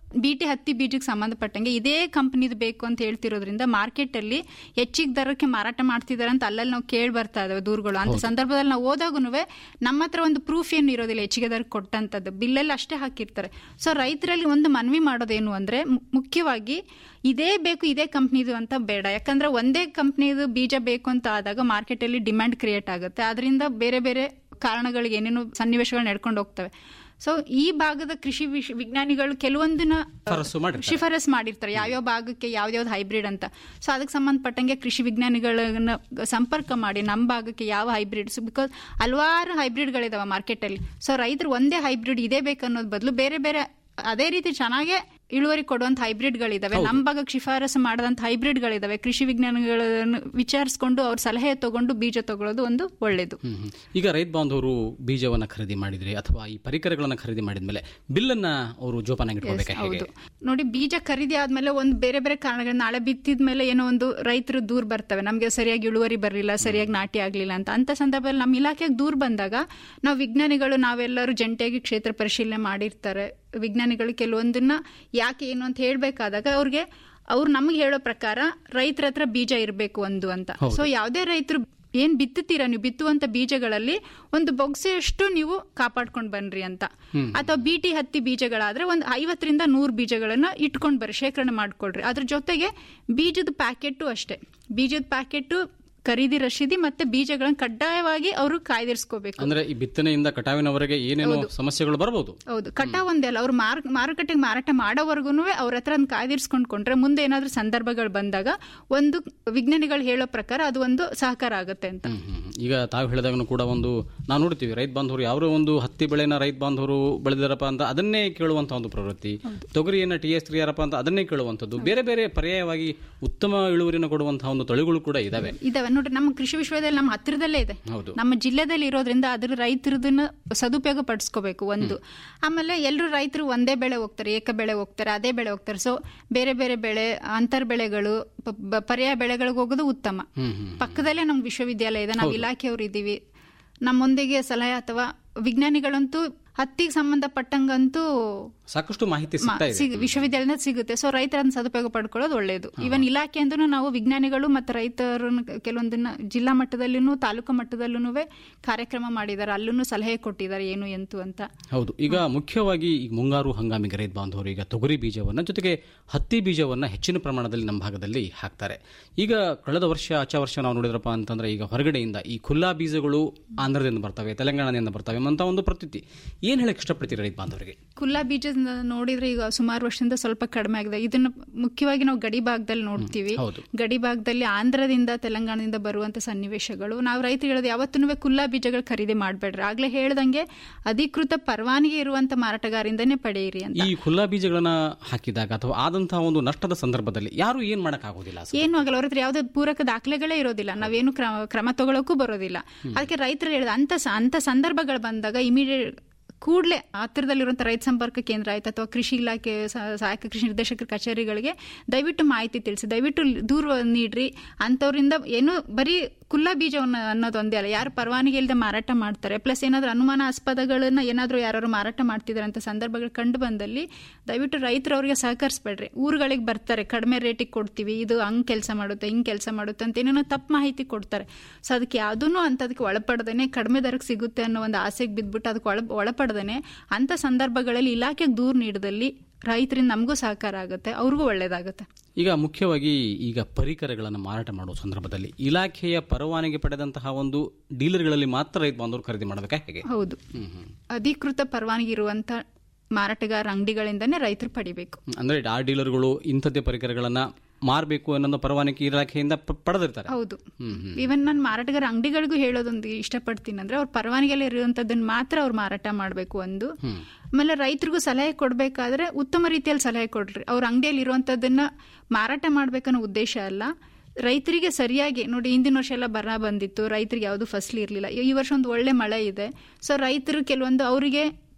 ಬಿ ಟಿ ಹತ್ತಿ ಬೀಜಕ್ಕೆ ಸಂಬಂಧಪಟ್ಟಂಗೆ ಇದೇ ಕಂಪನಿದು ಬೇಕು ಅಂತ ಹೇಳ್ತಿರೋದ್ರಿಂದ ಮಾರ್ಕೆಟ್ ಅಲ್ಲಿ ಹೆಚ್ಚಿಗೆ ದರಕ್ಕೆ ಮಾರಾಟ ಮಾಡ್ತಿದ್ದಾರೆ ಅಂತ ಅಲ್ಲಲ್ಲಿ ನಾವು ಕೇಳಿ ಬರ್ತಾ ಇದಾವೆ ದೂರುಗಳು ಅಂತ ಸಂದರ್ಭದಲ್ಲಿ ನಾವು ಹೋದಾಗೂ ನಮ್ಮ ಹತ್ರ ಒಂದು ಪ್ರೂಫ್ ಏನು ಇರೋದಿಲ್ಲ ಹೆಚ್ಚಿಗೆ ದರಕ್ಕೆ ಕೊಟ್ಟಂತದ್ದು ಬಿಲ್ಲಲ್ಲಿ ಅಷ್ಟೇ ಹಾಕಿರ್ತಾರೆ ಸೊ ರೈತರಲ್ಲಿ ಒಂದು ಮನವಿ ಮಾಡೋದೇನು ಅಂದ್ರೆ ಮು- ಮುಖ್ಯವಾಗಿ ಇದೇ ಬೇಕು ಇದೇ ಕಂಪ್ನಿದು ಅಂತ ಬೇಡ ಯಾಕಂದ್ರೆ ಒಂದೇ ಕಂಪ್ನಿದು ಬೀಜ ಬೇಕು ಅಂತ ಆದಾಗ ಮಾರ್ಕೆಟ್ ಅಲ್ಲಿ ಡಿಮ್ಯಾಂಡ್ ಕ್ರಿಯೇಟ್ ಆಗುತ್ತೆ ಅದರಿಂದ ಬೇರೆ ಬೇರೆ ಕಾರಣಗಳಿಗೆ ಏನೇನು ಸನ್ನಿವೇಶಗಳು ನಡ್ಕೊಂಡು ಹೋಗ್ತವೆ ಸೊ ಈ ಭಾಗದ ಕೃಷಿ ವಿಶ್- ವಿಜ್ಞಾನಿಗಳು ಕೆಲವೊಂದನ್ನ
ಶಿಫಾರಸು ಮಾಡಿರ್ತಾರೆ.
ಶಿಫಾರಸ್ ಮಾಡಿರ್ತಾರೆ ಯಾವ್ಯಾವ ಭಾಗಕ್ಕೆ ಯಾವ್ದಾವ್ದು ಹೈಬ್ರಿಡ್ ಅಂತ ಸೊ ಅದಕ್ಕೆ ಸಂಬಂಧಪಟ್ಟಂಗೆ ಕೃಷಿ ವಿಜ್ಞಾನಿಗಳನ್ನ ಸಂಪರ್ಕ ಮಾಡಿ ನಮ್ಮ ಭಾಗಕ್ಕೆ ಯಾವ ಹೈಬ್ರಿಡ್ಸ್ ಬಿಕಾಸ್ ಹಲವಾರು ಹೈಬ್ರಿಡ್ಗಳಿದಾವೆ ಮಾರ್ಕೆಟಲ್ಲಿ ಸೊ ರೈತರು ಒಂದೇ ಹೈಬ್ರಿಡ್ ಇದೇ ಬೇಕನ್ನೋದ್ ಬದಲು ಬೇರೆ ಬೇರೆ ಅದೇ ರೀತಿ ಚೆನ್ನಾಗೇ ಇಳುವರಿ ಕೊಡುವಂತ ಹೈಬ್ರಿಡ್ಗಳಿದಾವೆ ನಮ್ಮ ಭಾಗಕ್ಕೆ ಶಿಫಾರಸು ಮಾಡದಂತ ಹೈಬ್ರಿಡ್ಗಳಿದಾವೆ ಕೃಷಿ ವಿಜ್ಞಾನಿಗಳನ್ನು ವಿಚಾರಿಸ್ಕೊಂಡು ಅವ್ರ ಸಲಹೆ ತಗೊಂಡು ಬೀಜ ತಗೊಳ್ಳೋದು ಒಂದು ಒಳ್ಳೇದು
ಹ್ಮ್, ಹ್ಮ್. ಈಗ ರೈತ ಬಾಂಧವರು ಬೀಜವನ್ನ ಖರೀದಿ ಮಾಡಿದ್ರೆ ಅಥವಾ ಈ ಪರಿಕರಗಳನ್ನ ಖರೀದಿ ಮಾಡಿದ್ಮೇಲೆ ಬಿಲ್ಲನ್ನ ಅವರು ಜೋಪಾನಾಗಿ ಇಟ್ಕೋಬೇಕಾ ಹೇಗೆ
ಹೌದು ನೋಡಿ ಬೀಜ ಖರೀದಿ ಆದ್ಮೇಲೆ ಒಂದು ಬೇರೆ ಬೇರೆ ಕಾರಣಗಳು ನಾಳೆ ಬಿತ್ತಿದ ಮೇಲೆ ಏನೋ ಒಂದು ರೈತರು ದೂರ ಬರ್ತವೆ ನಮಗೆ ಸರಿಯಾಗಿ ಇಳುವರಿ ಬರಲಿಲ್ಲ ಸರಿಯಾಗಿ ನಾಟಿ ಆಗ್ಲಿಲ್ಲ ಅಂತ ಅಂತ ಸಂದರ್ಭದಲ್ಲಿ ನಮ್ಮ ಇಲಾಖೆಗೆ ದೂರ ಬಂದಾಗ ನಾವು ವಿಜ್ಞಾನಿಗಳು ನಾವೆಲ್ಲರೂ ಜಂಟಿಯಾಗಿ ಕ್ಷೇತ್ರ ಪರಿಶೀಲನೆ ಮಾಡಿರ್ತಾರೆ ವಿಜ್ಞಾನಿಗಳು ಕೆಲವೊಂದನ್ನ ಯಾಕೆ ಏನು ಅಂತ ಹೇಳ್ಬೇಕಾದಾಗ ಅವ್ರಿಗೆ ಅವ್ರು ನಮಗೆ ಹೇಳೋ ಪ್ರಕಾರ ರೈತರ ಹತ್ರ ಬೀಜ ಇರಬೇಕು ಒಂದು ಅಂತ ಸೊ ಯಾವುದೇ ರೈತರು ಏನ್ ಬಿತ್ತುತ್ತೀರಾ ನೀವು ಬಿತ್ತುವಂತ ಬೀಜಗಳಲ್ಲಿ ಒಂದು ಬೊಗ್ಸೆಯಷ್ಟು ನೀವು ಕಾಪಾಡ್ಕೊಂಡ್ ಬನ್ರಿ ಅಂತ ಅಥವಾ ಬಿಟಿ ಹತ್ತಿ ಬೀಜಗಳಾದ್ರೆ ಒಂದು ಐವತ್ತರಿಂದ ನೂರು ಬೀಜಗಳನ್ನ ಇಟ್ಕೊಂಡ್ ಬರ್ರಿ ಶೇಖರಣೆ ಮಾಡ್ಕೊಳ್ರಿ ಅದ್ರ ಜೊತೆಗೆ ಬೀಜದ ಪ್ಯಾಕೆಟ್ ಅಷ್ಟೇ ಬೀಜದ ಪ್ಯಾಕೆಟ್ ಖರೀದಿ ರಶೀದಿ ಮತ್ತೆ ಬೀಜಗಳನ್ನ ಕಡ್ಡಾಯವಾಗಿ ಅವರು ಕಾಯ್ದಿರಿಸ್ಕೋಬೇಕು
ಅಂದ್ರೆ ಈ ಬಿತ್ತನೆಯಿಂದ ಕಟಾವಿನವರೆಗೆ ಏನೇನೋ ಸಮಸ್ಯೆಗಳು ಬರಬಹುದು
ಹೌದು ಕಟಾವ್ ಒಂದೇ ಅಲ್ಲ ಅವ್ರು ಮಾರ್ ಮಾರುಕಟ್ಟೆಗೆ ಮಾರಾಟ ಮಾಡೋವರೆಗೂ ಅವ್ರ ಹತ್ರ ಒಂದು ಕಾಯ್ದಿರಿಸ್ಕೊಂಡ್ಕೊಂಡ್ರೆ ಮುಂದೆ ಏನಾದ್ರೂ ಸಂದರ್ಭಗಳು ಬಂದಾಗ ಒಂದು ವಿಜ್ಞಾನಿಗಳು ಹೇಳೋ ಪ್ರಕಾರ ಅದು ಒಂದು ಸಹಕಾರ ಆಗುತ್ತೆ ಅಂತ
ಹ್ಮ್, ಹ್ಮ್. ಈಗ ತಾವು ಹೇಳಿದಾಗನು ಕೂಡ ಒಂದು ನಾವು ನೋಡ್ತೀವಿ ರೈತ ಬಾಂಧವರು ಯಾರೋ ಒಂದು ಹತ್ತಿ ಬೆಳೆನ ರೈತ ಬಾಂಧವರು ಬೆಳೆದಾರಪ್ಪ ಅಂತ ಅದನ್ನೇ ಕೇಳುವಂತ ಒಂದು ಪ್ರವೃತ್ತಿ ತೊಗರಿಯನ್ನ ಟಿ ಎಸ್ ಯಾರಪ್ಪ ಅಂತ ಅದನ್ನೇ ಕೇಳುವಂಥದ್ದು ಬೇರೆ ಬೇರೆ ಪರ್ಯಾಯವಾಗಿ ಉತ್ತಮ ಇಳುವರಿನ ಕೊಡುವಂತಹ ಒಂದು ತಳಿಗಳು ಕೂಡ ಇದಾವೆ
ಇದಾವೆ ನೋಡ್ರಿ ನಮ್ಮ ಕೃಷಿ ವಿಶ್ವವಿದ್ಯಾಲಯ ನಮ್ಮ ಹತ್ತಿರದಲ್ಲೇ ಇದೆ
ಹೌದು
ನಮ್ಮ ಜಿಲ್ಲೆದಲ್ಲಿ ಇರೋದ್ರಿಂದ ಅದ್ರ ರೈತರದನ್ನ ಸದುಪಯೋಗ ಪಡಿಸ್ಕೋಬೇಕು ಒಂದು ಆಮೇಲೆ ಎಲ್ಲರೂ ರೈತರು ಒಂದೇ ಬೆಳೆ ಹೋಗ್ತಾರೆ ಏಕ ಬೆಳೆ ಹೋಗ್ತಾರೆ ಅದೇ ಬೆಳೆ ಹೋಗ್ತಾರೆ ಸೊ ಬೇರೆ ಬೇರೆ ಬೆಳೆ ಅಂತರ್ ಬೆಳೆಗಳು ಪ- ಬ- ಪರ್ಯಾಯ ಬೆಳೆಗಳಿಗೆ ಹೋಗೋದು ಉತ್ತಮ
ಹ್ಮ್ ಹ್ಮ್
ಪಕ್ಕದಲ್ಲೇ ನಮ್ಗೆ ವಿಶ್ವವಿದ್ಯಾಲಯ ಇದೆ ನಾವು ಇಲಾಖೆಯವರು ಇದ್ದೀವಿ ನಮ್ಮೊಂದಿಗೆ ಸಲಹೆ ಅಥವಾ ವಿಜ್ಞಾನಿಗಳಂತೂ ಹತ್ತಿಗೆ ಸಂಬಂಧಪಟ್ಟಂಗಂತೂ
ಸಾಕಷ್ಟು ಮಾಹಿತಿ
ಮ-
ಸಿಗ್ತಾ ಇದೆ
ಸಿಗ್- ವಿಶ್ವವಿದ್ಯಾಲಯದಿಂದ ಸಿಗುತ್ತೆ ಸೊ ರೈತರನ್ನ ಸದುಪಯೋಗ ಪಡ್ಕೊಳ್ಳೋದು ಒಳ್ಳೆಯದು ಇವನ್ ಇಲಾಖೆ ಅಂದ್ರೂ ನಾವು ವಿಜ್ಞಾನಿಗಳು ಮತ್ತು ರೈತರನ್ನ ಕೆಲವೊಂದನ್ನ ಜಿಲ್ಲಾ ಮಟ್ಟದಲ್ಲೂ ತಾಲೂಕು ಮಟ್ಟದಲ್ಲೂ ಕಾರ್ಯಕ್ರಮ ಮಾಡಿದ್ದಾರೆ ಅಲ್ಲೂ ಸಲಹೆ ಕೊಟ್ಟಿದ್ದಾರೆ ಏನು ಎಂತು ಅಂತ
ಹೌದು ಈಗ ಮುಖ್ಯವಾಗಿ ಈ ಮುಂಗಾರು ಹಂಗಾಮಿಗೆ ರೈತ ಬಾಂಧವರು ಈಗ ತೊಗರಿ ಬೀಜವನ್ನ ಜೊತೆಗೆ ಹತ್ತಿ ಬೀಜವನ್ನ ಹೆಚ್ಚಿನ ಪ್ರಮಾಣದಲ್ಲಿ ನಮ್ಮ ಭಾಗದಲ್ಲಿ ಹಾಕ್ತಾರೆ ಈಗ ಕಳೆದ ವರ್ಷ ಆಚೆ ವರ್ಷ ನಾವು ನೋಡಿದ್ರಪ್ಪ ಅಂತಂದ್ರೆ ಈಗ ಹೊರಗಡೆಯಿಂದ ಈ ಖುಲ್ಲಾ ಬೀಜಗಳು ಆಂಧ್ರದಿಂದ ಬರ್ತವೆ ತೆಲಂಗಾಣದಿಂದ ಬರ್ತವೆ ಅಂತ ಒಂದು ಪ್ರತೀತಿ ಏನ್ ಹೇಳಕ್ ಇಷ್ಟಪಡ್ತೀರಿ ರೈತ ಬಾಂಧವರಿಗೆ
ಕುಲ್ಲಾ ಬೀಜ ನೋಡಿದ್ರೆ ಈಗ ಸುಮಾರು ವರ್ಷದಿಂದ ಸ್ವಲ್ಪ ಕಡಿಮೆ ಆಗಿದೆ ಇದನ್ನ ಮುಖ್ಯವಾಗಿ ನಾವು ಗಡಿ ಭಾಗದಲ್ಲಿ ನೋಡ್ತೀವಿ
ಹೌದು.
ಗಡಿ ಭಾಗದಲ್ಲಿ ಆಂಧ್ರದಿಂದ ತೆಲಂಗಾಣದಿಂದ ಬರುವಂತ ಸನ್ನಿವೇಶಗಳು ನಾವು ರೈತರು ಹೇಳೋದು ಯಾವತ್ತೂ ಕುಲ್ಲಾ ಬೀಜಗಳು ಖರೀದಿ ಮಾಡಬೇಡ್ರಿ ಆಗ್ಲೇ ಹೇಳ್ದಂಗೆ ಅಧಿಕೃತ ಪರವಾನಗಿ ಇರುವಂತ ಮಾರಾಟಗಾರಿಂದನೇ ಪಡೆಯಿರಿ ಅಂತ
ಈ ಖುಲ್ಲಾ ಬೀಜಗಳನ್ನ ಹಾಕಿದಾಗ ಅಥವಾ ಆದಂತಹ ಒಂದು ನಷ್ಟದ ಸಂದರ್ಭದಲ್ಲಿ ಯಾರು ಏನ್ ಮಾಡಕ್ ಆಗೋದಿಲ್ಲ
ಏನು ಆಗಲ್ಲ ಅವ್ರ ಹತ್ರ ಯಾವುದೇ ಪೂರಕ ದಾಖಲೆಗಳೇ ಇರೋದಿಲ್ಲ ನಾವೇನು ಕ್ರಮ ಕ್ರಮ ತಗೊಳ್ಳೋಕ್ಕೂ ಬರೋದಿಲ್ಲ ಅದಕ್ಕೆ ರೈತರು ಹೇಳಿದ ಅಂತ ಸ- ಅಂತ ಸಂದರ್ಭಗಳು ಬಂದಾಗ ಇಮಿಡಿಯೇಟ್ ಕೂಡಲೇ ಹತ್ತಿರದಲ್ಲಿರುವಂಥ ರೈತ ಸಂಪರ್ಕ ಕೇಂದ್ರ ಆಯ್ತು ಅಥವಾ ಕೃಷಿ ಇಲಾಖೆ ಸ- ಸಹಾಯಕ ಕೃಷಿ ನಿರ್ದೇಶಕರ ಕಚೇರಿಗಳಿಗೆ ದಯವಿಟ್ಟು ಮಾಹಿತಿ ತಿಳಿಸಿ ದಯವಿಟ್ಟು ದೂರ ನೀಡ್ರಿ ಅಂಥವ್ರಿಂದ ಏನು ಬರೀ ಕುಲ್ಲ ಬೀಜವನ್ನು ಅನ್ನೋದೊಂದೇ ಅಲ್ಲ ಯಾರು ಪರವಾನಗಿ ಇಲ್ಲದೆ ಮಾರಾಟ ಮಾಡ್ತಾರೆ ಪ್ಲಸ್ ಏನಾದರೂ ಅನುಮಾನಾಸ್ಪದಗಳನ್ನ ಏನಾದರೂ ಯಾರು ಮಾರಾಟ ಮಾಡ್ತಿದ್ದಾರೆ ಅಂತ ಸಂದರ್ಭಗಳು ಕಂಡು ಬಂದಲ್ಲಿ ದಯವಿಟ್ಟು ರೈತರು ಅವರಿಗೆ ಸಹಕರಿಸ್ಬೇಡ್ರಿ ಊರುಗಳಿಗೆ ಬರ್ತಾರೆ ಕಡಿಮೆ ರೇಟಿಗೆ ಕೊಡ್ತೀವಿ ಇದು ಹಂಗ್ ಕೆಲಸ ಮಾಡುತ್ತೆ ಹಿಂಗ್ ಕೆಲಸ ಮಾಡುತ್ತೆ ಅಂತ ಏನೇನೋ ತಪ್ಪು ಮಾಹಿತಿ ಕೊಡ್ತಾರೆ ಸೊ ಅದಕ್ಕೆ ಯಾವುದೂ ಅಂಥದಕ್ಕೆ ಒಳಪಡದೇನೆ ಕಡಿಮೆ ದರಕ್ಕೆ ಸಿಗುತ್ತೆ ಅನ್ನೋ ಒಂದು ಆಸೆಗೆ ಬಿದ್ಬಿಟ್ಟು ಅದಕ್ಕೆ ಒಳ ಒಳಪಡದೇನೆ ಅಂಥ ಸಂದರ್ಭಗಳಲ್ಲಿ ಇಲಾಖೆಗೆ ದೂರು ನೀಡಿದಲ್ಲಿ ರೈತರಿಂದ ನಮಗೂ ಸಹಕಾರ ಆಗುತ್ತೆ ಅವ್ರಿಗೂ ಒಳ್ಳೇದಾಗುತ್ತೆ
ಈಗ ಮುಖ್ಯವಾಗಿ ಈಗ ಪರಿಕರಗಳನ್ನು ಮಾರಾಟ ಮಾಡುವ ಸಂದರ್ಭದಲ್ಲಿ ಇಲಾಖೆಯ ಪರವಾನಗಿ ಪಡೆದಂತಹ ಒಂದು ಡೀಲರ್ಗಳಲ್ಲಿ ಮಾತ್ರ ರೈತ ಬಾಂಧವರು ಖರೀದಿ ಮಾಡಬೇಕಾ ಹೇಗೆ
ಹೌದು
ಹ್ಮ್, ಹ್ಮ್.
ಅಧಿಕೃತ ಪರವಾನಗಿ ಇರುವಂತ ಮಾರಾಟಗಾರ ಅಂಗಡಿಗಳಿಂದನೇ ರೈತರು ಪಡಿಬೇಕು
ಅಂದ್ರೆ ಆ ಡೀಲರ್ಗಳು ಇಂಥದ್ದೇ ಪರಿಕರಗಳನ್ನ ಮಾರಬೇಕು ಅನ್ನೋ ಪರವಾನಗಿ ಇಲಾಖೆಯಿಂದ ಪ- ಪಡೆದಿರ್ತಾರೆ
ಹೌದು
ಹ್ಮ್, ಹ್ಮ್.
ಈವನ್ ನಾನು ಮಾರಾಟಗಾರ ಅಂಗಡಿಗಳಿಗೂ ಹೇಳೋದೊಂದು ಇಷ್ಟಪಡ್ತೀನಿ ಅಂದ್ರೆ ಅವ್ರ ಪರವಾನಗಿಯಲ್ಲಿ ಇರುವಂತದ್ದನ್ನ ಮಾತ್ರ ಅವ್ರು ಮಾರಾಟ ಮಾಡಬೇಕು ಒಂದು ಆಮೇಲೆ ರೈತರಿಗೂ ಸಲಹೆ ಕೊಡಬೇಕಾದ್ರೆ ಉತ್ತಮ ರೀತಿಯಲ್ಲಿ ಸಲಹೆ ಕೊಡ್ರಿ ಅವ್ರ ಅಂಗಡಿಯಲ್ಲಿ ಇರುವಂತದ್ದನ್ನ ಮಾರಾಟ ಮಾಡ್ಬೇಕನ್ನೋ ಉದ್ದೇಶ ಅಲ್ಲ ರೈತರಿಗೆ ಸರಿಯಾಗಿ ನೋಡಿ ಹಿಂದಿನ ವರ್ಷ ಎಲ್ಲ ಬರ ಬಂದಿತ್ತು ರೈತರಿಗೆ ಯಾವುದು ಫಸಲು ಇರಲಿಲ್ಲ ಈ ವರ್ಷ ಒಂದು ಒಳ್ಳೆ ಮಳೆ ಇದೆ ಸೊ ರೈತರು ಕೆಲವೊಂದು ಅವರಿಗೆ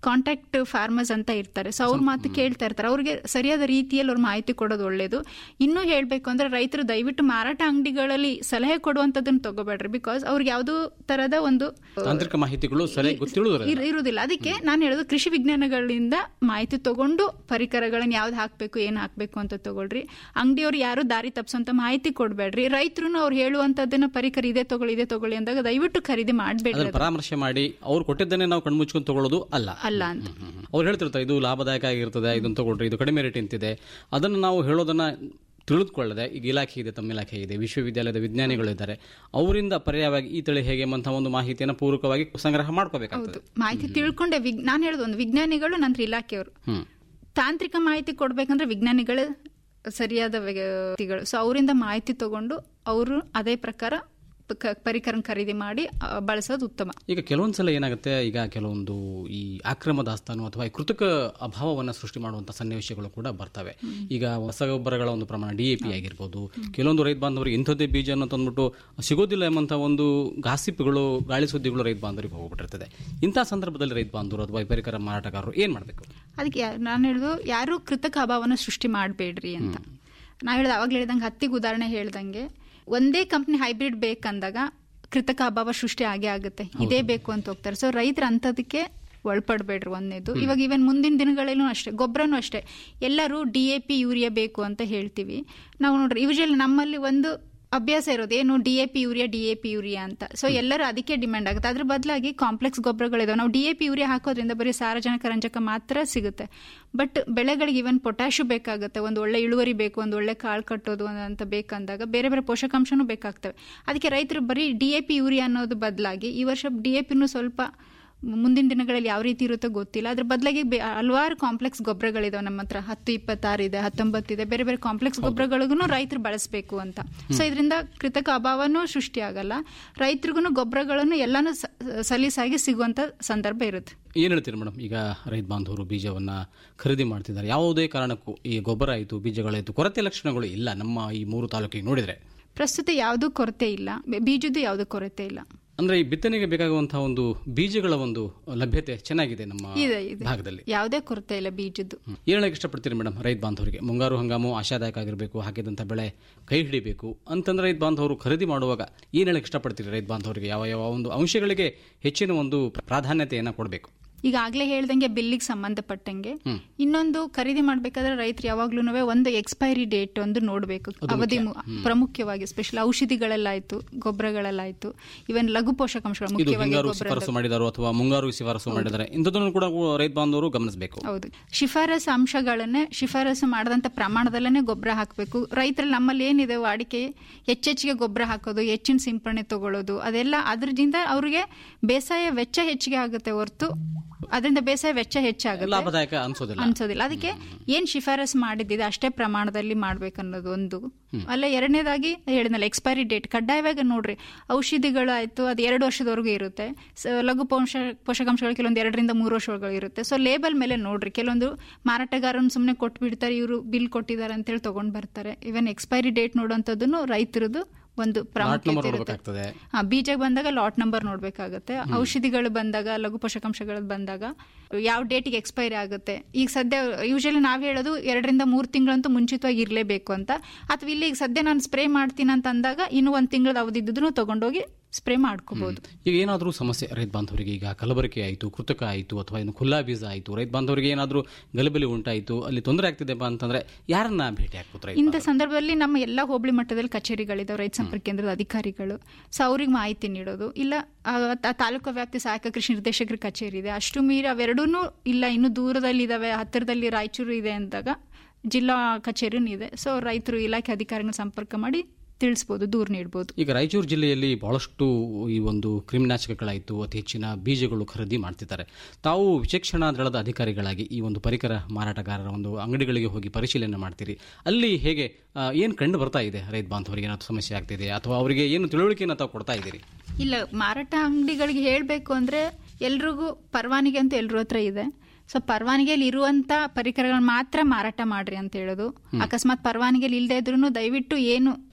ಕಾಂಟ್ಯಾಕ್ಟ್ ಫಾರ್ಮರ್ಸ್ ಅಂತ ಇರ್ತಾರೆ ಸೊ ಅವ್ರ ಮಾತು ಕೇಳ್ತಾ ಇರ್ತಾರೆ ಅವ್ರಿಗೆ ಸರಿಯಾದ ರೀತಿಯಲ್ಲಿ ಅವ್ರ ಮಾಹಿತಿ ಕೊಡೋದು ಒಳ್ಳೇದು ಇನ್ನೂ ಹೇಳಬೇಕು ಅಂದ್ರೆ ರೈತರು ದಯವಿಟ್ಟು ಮಾರಾಟ ಅಂಗಡಿಗಳಲ್ಲಿ ಸಲಹೆ ಕೊಡುವಂಥದ್ದನ್ನು ತಗೋಬೇಡ್ರಿ ಬಿಕಾಸ್ ಅವ್ರಿಗೆ ಯಾವುದೋ ತರದ ಒಂದು
ತಾಂತ್ರಿಕ ಮಾಹಿತಿಗಳು ಸರಿಯಾಗಿ ಗೊತ್ತಿಳುವುದಿಲ್ಲ
ಇರ್- ಇರುವುದಿಲ್ಲ ಅದಕ್ಕೆ ನಾನು ಹೇಳೋದು ಕೃಷಿ ವಿಜ್ಞಾನಗಳಿಂದ ಮಾಹಿತಿ ತಗೊಂಡು ಪರಿಕರಗಳನ್ನ ಯಾವ್ದು ಹಾಕ್ಬೇಕು ಏನ್ ಹಾಕ್ಬೇಕು ಅಂತ ತಗೊಳ್ರಿ ಅಂಗಡಿಯವ್ರು ಯಾರು ದಾರಿ ತಪ್ಪಿಸೋಂತ ಮಾಹಿತಿ ಕೊಡ್ಬೇಡ್ರಿ ರೈತರು ಅವ್ರು ಹೇಳುವಂತದ್ದನ್ನ ಪರಿಕರ ಇದೇ ತಗೊಳ್ಳಿ ಇದೇ ತಗೊಳ್ಳಿ ಅಂದಾಗ ದಯವಿಟ್ಟು ಖರೀದಿ ಮಾಡಬೇಡ್ರಿ
ಅದನ್ನ ಪರಾಮರ್ಶೆ ಮಾಡಿ ಅವ್ರು ಕೊಟ್ಟಿದ್ದನ್ನೇ ನಾವು ಕಣ್ಮುಚ್ಕೊಂಡು ತಗೊಳ್ಳೋದು ಅಲ್ಲ
ಅಲ್ಲ ಅಂತ
ಅವ್ರು ಹೇಳ್ತಿರ್ತಾರೆ ಇದು ಲಾಭದಾಯಕ ಆಗಿರ್ತದೆ ಇದನ್ನ ತಗೊಳ್ರಿ ಇದು ಕಡಿಮೆ ರೇಟ್ ಇಂತಿದೆ ಅದನ್ನು ನಾವು ಹೇಳೋದನ್ನ ತಿಳಿದುಕೊಳ್ಳದೆ ಈಗ ಇಲಾಖೆ ಇದೆ ತಮ್ಮ ಇಲಾಖೆ ಇದೆ ವಿಶ್ವವಿದ್ಯಾಲಯದ ವಿಜ್ಞಾನಿಗಳು ಇದ್ದಾರೆ ಅವರಿಂದ ಪರ್ಯಾಯವಾಗಿ ಈ ತಳಿ ಹೇಗೆ ಅಂತ ಒಂದು ಮಾಹಿತಿಯನ್ನು ಪೂರಕವಾಗಿ ಸಂಗ್ರಹ ಮಾಡ್ಕೋಬೇಕಾಗ್ತದೆ
ಮಾಹಿತಿ ತಿಳ್ಕೊಂಡೆ ವಿಗ್ ನಾನು ಹೇಳೋದು ಒಂದು ವಿಜ್ಞಾನಿಗಳು ನಂತರ ಇಲಾಖೆಯವರು
ಹ್ಮ್
ತಾಂತ್ರಿಕ ಮಾಹಿತಿ ಕೊಡ್ಬೇಕಂದ್ರೆ ವಿಜ್ಞಾನಿಗಳೇ ಸರಿಯಾದ ವ್ಯಕ್ತಿಗಳು ಸೊ ಅವರಿಂದ ಮಾಹಿತಿ ತಗೊಂಡು ಅವರು ಅದೇ ಪ್ರಕಾರ ಕ- ಪರಿಕರ ಖರೀದಿ ಮಾಡಿ ಆ, ಬಳಸೋದು ಉತ್ತಮ
ಈಗ ಕೆಲವೊಂದು ಸಲ ಏನಾಗುತ್ತೆ ಈಗ ಕೆಲವೊಂದು ಈ ಆಕ್ರಮ ದಾಸ್ತಾನು ಅಥವಾ ಈ ಕೃತಕ ಅಭಾವವನ್ನು ಸೃಷ್ಟಿ ಮಾಡುವಂಥ ಸನ್ನಿವೇಶಗಳು ಕೂಡ ಬರ್ತವೆ ಈಗ ರಸಗೊಬ್ಬರಗಳ ಒಂದು ಪ್ರಮಾಣ ಡಿ ಎ ಪಿ ಆಗಿರ್ಬೋದು ಕೆಲವೊಂದು ರೈತ ಬಾಂಧವರಿಗೆ ಇಂಥದ್ದೇ ಬೀಜ ಅನ್ನೋ ತಂದ್ಬಿಟ್ಟು ಸಿಗೋದಿಲ್ಲ ಎಂಬಂಥ ಒಂದು ಗಾಸಿಪ್ಗಳು ಗಾಳಿ ಸುದ್ದಿಗಳು ರೈತ ಬಾಂಧವರಿಗೆ ಹೋಗ್ಬಿಟ್ಟಿರ್ತದೆ ಇಂಥ ಸಂದರ್ಭದಲ್ಲಿ ರೈತ ಬಾಂಧವರು ಅಥವಾ ಈ ಪರಿಕರ ಮಾರಾಟಗಾರರು ಏನು ಮಾಡಬೇಕು
ಅದಕ್ಕೆ ಯಾ- ನಾನು ಹೇಳುದು ಯಾರು ಕೃತಕ ಅಭಾವನ ಸೃಷ್ಟಿ ಮಾಡಬೇಡ್ರಿ ಅಂತ ನಾ ಹೇಳ್ದೆ ಅವಾಗಲೇ ಹೇಳ್ದಂಗೆ ಹತ್ತಿಗೆ ಉದಾಹರಣೆ ಹೇಳ್ದಂಗೆ ಒಂದೇ ಕಂಪ್ನಿ ಹೈಬ್ರಿಡ್ ಬೇಕಂದಾಗ ಕೃತಕ ಅಭಾವ ಸೃಷ್ಟಿ ಆಗೇ ಆಗುತ್ತೆ ಇದೇ ಬೇಕು ಅಂತ ಹೋಗ್ತಾರೆ ಸೊ ರೈತರ ಅಂಥದಕ್ಕೆ ಒಳಪಡಬೇಡ್ರಿ ಒಂದೇದು ಇವಾಗ ಇವನ್ ಮುಂದಿನ ದಿನಗಳಲ್ಲೂ ಅಷ್ಟೇ ಗೊಬ್ಬರನೂ ಅಷ್ಟೇ ಎಲ್ಲರೂ ಡಿ ಎ ಪಿ ಯೂರಿಯಾ ಬೇಕು ಅಂತ ಹೇಳ್ತೀವಿ ನಾವು ನೋಡ್ರಿ ಯೂಶಲಿ ನಮ್ಮಲ್ಲಿ ಒಂದು ಅಭ್ಯಾಸ ಇರೋದು ಏನು D A P urea D A P urea ಅಂತ ಸೊ ಎಲ್ಲರೂ ಅದಕ್ಕೆ ಡಿಮ್ಯಾಂಡ್ ಆಗುತ್ತೆ ಅದ್ರ ಬದಲಾಗಿ ಕಾಂಪ್ಲೆಕ್ಸ್ ಗೊಬ್ಬರಗಳಿದಾವೆ ನಾವು ಡಿ ಎ ಪಿ ಯೂರಿಯಾ ಹಾಕೋದ್ರಿಂದ ಬರೀ ಸಾರಜನಕ ರಂಜಕ ಮಾತ್ರ ಸಿಗುತ್ತೆ ಬಟ್ ಬೆಳೆಗಳಿಗೆ ಇವನ್ ಪೊಟ್ಯಾಶು ಬೇಕಾಗುತ್ತೆ ಒಂದು ಒಳ್ಳೆ ಇಳುವರಿ ಬೇಕು ಒಂದು ಒಳ್ಳೆ ಕಾಳು ಕಟ್ಟೋದು ಅಂತ ಬೇಕಂದಾಗ ಬೇರೆ ಬೇರೆ ಪೋಷಕಾಂಶನೂ ಬೇಕಾಗ್ತವೆ ಅದಕ್ಕೆ ರೈತರು ಬರೀ ಡಿ ಎ ಪಿ ಯೂರಿಯಾ ಅನ್ನೋದು ಬದಲಾಗಿ ಈ ವರ್ಷ ಡಿ ಎ ಪಿನೂ ಸ್ವಲ್ಪ ಮುಂದಿನ ದಿನಗಳಲ್ಲಿ ಯಾವ ರೀತಿ ಇರುತ್ತೋ ಗೊತ್ತಿಲ್ಲ ಅದ್ರ ಬದಲಾಗಿ ಬೆ- ಹಲವಾರು ಕಾಂಪ್ಲೆಕ್ಸ್ ಗೊಬ್ಬರಗಳಿದಾವೆ ನಮ್ಮ ಹತ್ರ ಹತ್ತು ಇಪ್ಪತ್ತಾರು ಇದೆ ಹತ್ತೊಂಬತ್ತಿದೆ ಬೇರೆ ಬೇರೆ ಕಾಂಪ್ಲೆಕ್ಸ್ ಗೊಬ್ಬರಗಳಿಗೂ ರೈತರು ಬಳಸಬೇಕು ಅಂತ ಸೊ ಇದರಿಂದ ಕೃತಕ ಅಭಾವನೂ ಸೃಷ್ಟಿ ಆಗಲ್ಲ ರೈತರಿಗೂ ಗೊಬ್ಬರಗಳನ್ನು ಎಲ್ಲಾನು ಸ- ಸಲೀಸಾಗಿ ಸಿಗುವಂತ ಸಂದರ್ಭ ಇರುತ್ತೆ
ಏನು ಹೇಳ್ತೀರಿ ಮೇಡಮ್ ಈಗ ರೈತ ಬಾಂಧವರು ಬೀಜವನ್ನ ಖರೀದಿ ಮಾಡ್ತಿದ್ದಾರೆ ಯಾವುದೇ ಕಾರಣಕ್ಕೂ ಈ ಗೊಬ್ಬರ ಆಯಿತು ಬೀಜಗಳಾಯಿತು ಕೊರತೆ ಲಕ್ಷಣಗಳು ಇಲ್ಲ ನಮ್ಮ ಈ ಮೂರು ತಾಲೂಕಿಗೆ ನೋಡಿದ್ರೆ
ಪ್ರಸ್ತುತ ಯಾವುದೂ ಕೊರತೆ ಇಲ್ಲ ಬೆ- ಬೀಜದ್ದು ಯಾವುದೂ ಕೊರತೆ ಇಲ್ಲ
ಅಂದ್ರೆ ಈ ಬಿತ್ತನೆಗೆ ಬೇಕಾಗುವಂತಹ ಒಂದು ಬೀಜಗಳ ಒಂದು ಲಭ್ಯತೆ ಚೆನ್ನಾಗಿದೆ ನಮ್ಮ
ಇದೆ ಇದೆ
ಭಾಗದಲ್ಲಿ
ಯಾವುದೇ ಕೊರತೆ ಇಲ್ಲ ಬೀಜದ್ದು
ಏನು ಹೇಳಕ್ಕೆ ಇಷ್ಟಪಡ್ತೀರಿ ಮೇಡಮ್ ರೈತ ಬಾಂಧವರಿಗೆ ಮುಂಗಾರು ಹಂಗಾಮು ಆಶಾದಾಯಕ ಆಗಿರಬೇಕು ಹಾಕಿದಂಥ ಬೆಳೆ ಕೈ ಹಿಡಿಬೇಕು ಅಂತಂದ್ರೆ ರೈತ ಬಾಂಧವರು ಖರೀದಿ ಮಾಡುವಾಗ ಏನು ಹೇಳಕ್ಕೆ ಇಷ್ಟಪಡ್ತೀರಿ ರೈತ ಬಾಂಧವರಿಗೆ ಯಾವ ಯಾವ ಒಂದು ಅಂಶಗಳಿಗೆ ಹೆಚ್ಚಿನ ಒಂದು ಪ್ರಾಧಾನ್ಯತೆಯನ್ನು ಕೊಡಬೇಕು
ಈಗಾಗಲೇ ಹೇಳ್ದಂಗೆ ಬಿಲ್ಲಿಗೆ ಸಂಬಂಧಪಟ್ಟಂಗೆ
ಹ್ಮ್.
ಇನ್ನೊಂದು ಖರೀದಿ ಮಾಡ್ಬೇಕಾದ್ರೆ ರೈತರು ಯಾವಾಗ್ಲೂ ಒಂದು ಎಕ್ಸ್ಪೈರಿ ಡೇಟ್ ಒಂದು ನೋಡಬೇಕು
ಅದು
ಅವಧಿ
ಮುಖ್ಯ.
ಮು-
ಹ್ಮ್.
ಪ್ರಮುಖವಾಗಿ ಸ್ಪೆಷಲ್ ಔಷಧಿಗಳಲ್ಲಾಯ್ತು ಗೊಬ್ಬರಗಳಲ್ಲಾಯ್ತು ಇವನ್ ಲಘು ಪೋಷಕಾಂಶಗಳು
ಇದು
ಮುಖ್ಯವಾಗಿ
ಹಿಂಗಾರು
ಗೊಬ್ಬರ
ಶಿಫಾರಸು ಮಾಡಿದಾರೋ ಅಥವಾ ಮುಂಗಾರು ಶಿಫಾರಸು ಮಾಡಿದ್ದಾರೆ ಇಂಥದ್ದನ್ನು ಕೂಡ ರೈತ ಬಾಂಧವರು ಗಮನಿಸಬೇಕು
ಹೌದು ಶಿಫಾರಸು ಅಂಶಗಳನ್ನೇ ಶಿಫಾರಸು ಮಾಡದಂತ ಪ್ರಮಾಣದಲ್ಲೇ ಗೊಬ್ಬರ ಹಾಕಬೇಕು ರೈತರಲ್ಲಿ ನಮ್ಮಲ್ಲಿ ಏನಿದೆ ವಾಡಿಕೆ ಹೆಚ್ಚೆಚ್ಚಿಗೆ ಗೊಬ್ಬರ ಹಾಕೋದು ಹೆಚ್ಚಿನ ಸಿಂಪರಣೆ ತಗೊಳ್ಳೋದು ಅದೆಲ್ಲ ಅದರಿಂದ ಅವ್ರಿಗೆ ಬೇಸಾಯ ವೆಚ್ಚ ಹೆಚ್ಚಿಗೆ ಆಗುತ್ತೆ ಹೊರತು ಅದರಿಂದ ಬೇಸಾಯ ವೆಚ್ಚ ಹೆಚ್ಚಾಗುತ್ತೆ
ಲಾಭದಾಯಕ ಅನ್ಸೋದಿಲ್ಲ
ಅನ್ಸೋದಿಲ್ಲ ಅದಕ್ಕೆ ಏನ್ ಶಿಫಾರಸ್ ಮಾಡಿದ್ದಿದೆ ಅಷ್ಟೇ ಪ್ರಮಾಣದಲ್ಲಿ ಮಾಡ್ಬೇಕನ್ನೋದು ಒಂದು ಅಲ್ಲ ಎರಡನೇದಾಗಿ ಹೇಳಿದ್ನಲ್ಲ ಎಕ್ಸ್ಪೈರಿ ಡೇಟ್ ಕಡ್ಡಾಯವಾಗಿ ನೋಡ್ರಿ ಔಷಧಿಗಳು ಆಯ್ತು ಅದು ಎರಡು ವರ್ಷದವರೆಗೂ ಇರುತ್ತೆ ಸ- ಲಘು ಪೋಷ ಪೋಷಕಾಂಶಗಳು ಕೆಲವೊಂದು ಎರಡರಿಂದ ಮೂರು ವರ್ಷಗಳು ಇರುತ್ತೆ ಸೊ ಲೇಬಲ್ ಮೇಲೆ ನೋಡ್ರಿ ಕೆಲವೊಂದು ಮಾರಾಟಗಾರನ ಸುಮ್ಮನೆ ಕೊಟ್ಬಿಡ್ತಾರೆ ಇವರು ಬಿಲ್ ಕೊಟ್ಟಿದ್ದಾರೆ ಅಂತೇಳಿ ತಗೊಂಡ್ ಬರ್ತಾರೆ ಇವನ್ ಎಕ್ಸ್ಪೈರಿ ಡೇಟ್ ನೋಡುವಂಥದ್ದು ರೈತರದು ಒಂದು
ಲಾಟ್
ಪ್ರಾಮುಖ್ಯತೆ
ನಂಬರ್
ಇರುತ್ತೆ
ನೋಡಬೇಕಾಗ್ತದೆ
ಹಾ ಬೀಜ ಬಂದಾಗ ಲಾಟ್ ನಂಬರ್ ನೋಡ್ಬೇಕಾಗತ್ತೆ ಔಷಧಿಗಳು ಬಂದಾಗ ಲಘು ಪೋಷಕಾಂಶಗಳು ಬಂದಾಗ ಯಾವ ಡೇಟಿಗೆ ಎಕ್ಸ್ಪೈರಿ ಆಗುತ್ತೆ ಈಗ ಸದ್ಯ ಯೂಶಲಿ ನಾವ್ ಹೇಳೋದು ಎರಡರಿಂದ ಮೂರು ತಿಂಗಳಂತೂ ಮುಂಚಿತವಾಗಿ ಇರಲೇಬೇಕು ಅಂತ ಅಥವಾ ಇಲ್ಲಿ ಈಗ ಸದ್ಯ ನಾನು ಸ್ಪ್ರೇ ಮಾಡ್ತೀನಿ ಅಂತ ಅಂದಾಗ ಇನ್ನೂ ಒಂದು ತಿಂಗಳದ ಅವಧಿ ಇದ್ದಿದ್ದು ತಗೊಂಡೋಗಿ ಸ್ಪ್ರೇ ಮಾಡ್ಕೋಬಹುದು
ಈಗ ಏನಾದರೂ ಸಮಸ್ಯೆ ರೈತ ಬಾಂಧವರಿಗೆ ಈಗ ಕಲಬರಿಕೆ ಆಯಿತು ಕೃತಕ ಆಯಿತು ಅಥವಾ ಇನ್ನು ಖುಲ್ಲಾ ಬೀಜ ಆಯಿತು ರೈತ ಬಾಂಧವರಿಗೆ ಏನಾದರೂ ಗಲಿಬಿಲಿ ಉಂಟಾಯಿತು ಅಲ್ಲಿ ತೊಂದರೆ ಆಗ್ತಿದೆಪ್ಪ ಅಂತಂದ್ರೆ ಯಾರನ್ನ ಭೇಟಿ ಹಾಕ್ಬೋದು ರೈತ
ಇಂಥ ಸಂದರ್ಭದಲ್ಲಿ ನಮ್ಮ ಎಲ್ಲ ಹೋಬಳಿ ಮಟ್ಟದಲ್ಲಿ ಕಚೇರಿಗಳಿದಾವೆ ರೈತ ಸಂಪರ್ಕ ಕೇಂದ್ರದ ಅಧಿಕಾರಿಗಳು ಸೊ ಅವ್ರಿಗೆ ಮಾಹಿತಿ ನೀಡೋದು ಇಲ್ಲ ಆ, ತ- ತಾಲೂಕು ವ್ಯಾಪ್ತಿ ಸಹಾಯಕ ಕೃಷಿ ನಿರ್ದೇಶಕರ ಕಚೇರಿ ಇದೆ ಅಷ್ಟು ಮೀರಿ ಅವೆರಡೂ ಇಲ್ಲ ಇನ್ನು ದೂರದಲ್ಲಿ ಇದಾವೆ ಹತ್ತಿರದಲ್ಲಿ ರಾಯಚೂರು ಇದೆ ಅಂದಾಗ ಜಿಲ್ಲಾ ಕಚೇರಿನೂ ಇದೆ ಸೊ ರೈತರು ಇಲಾಖೆ ಅಧಿಕಾರಿಗಳ ಸಂಪರ್ಕ ಮಾಡಿ ತಿಳಿಸ್ಬೋದು ದೂರು ನೀಡ್ಬೋದು
ಈಗ ರಾಯಚೂರು ಜಿಲ್ಲೆಯಲ್ಲಿ ಬಹಳಷ್ಟು ಈ ಒಂದು ಕ್ರಿಮಿನಾಶಕಗಳಾಯಿತು ಅತಿ ಹೆಚ್ಚಿನ ಬೀಜಗಳು ಖರೀದಿ ಮಾಡ್ತಿದ್ದಾರೆ ತಾವು ವಿಚಕ್ಷಣಾ ದಳದ ಅಧಿಕಾರಿಗಳಾಗಿ ಈ ಒಂದು ಪರಿಕರ ಮಾರಾಟಗಾರರ ಒಂದು ಅಂಗಡಿಗಳಿಗೆ ಹೋಗಿ ಪರಿಶೀಲನೆ ಮಾಡ್ತೀರಿ ಅಲ್ಲಿ ಹೇಗೆ ಏನು ಕಂಡು ಬರ್ತಾ ಇದೆ ರೈತ ಬಾಂಧವರಿಗೆ ಏನಾದ್ರು ಸಮಸ್ಯೆ ಆಗ್ತಿದೆ ಅಥವಾ ಅವರಿಗೆ ಏನು ತಿಳುವಳಿಕೆಯನ್ನು ತಾವು ಕೊಡ್ತಾ ಇದ್ದೀರಿ
ಇಲ್ಲ ಮಾರಾಟ ಅಂಗಡಿಗಳಿಗೆ ಹೇಳಬೇಕು ಅಂದ್ರೆ ಎಲ್ರಿಗೂ ಪರವಾನಿಗೆ ಅಂತ ಎಲ್ರ ಹತ್ರ ಇದೆ ಸೊ ಪರವಾನಿಗೆಯಲ್ಲಿ ಇರುವಂತ ಪರಿಕರಗಳನ್ನ ಮಾತ್ರ ಮಾರಾಟ ಮಾಡ್ರಿ ಅಂತ ಹೇಳೋದು ಅಕಸ್ಮಾತ್ ಪರವಾನಿಗೆಯಲ್ಲಿ ಇಲ್ಲದೆ ಇದ್ರೂ ದಯವಿಟ್ಟು ಏನು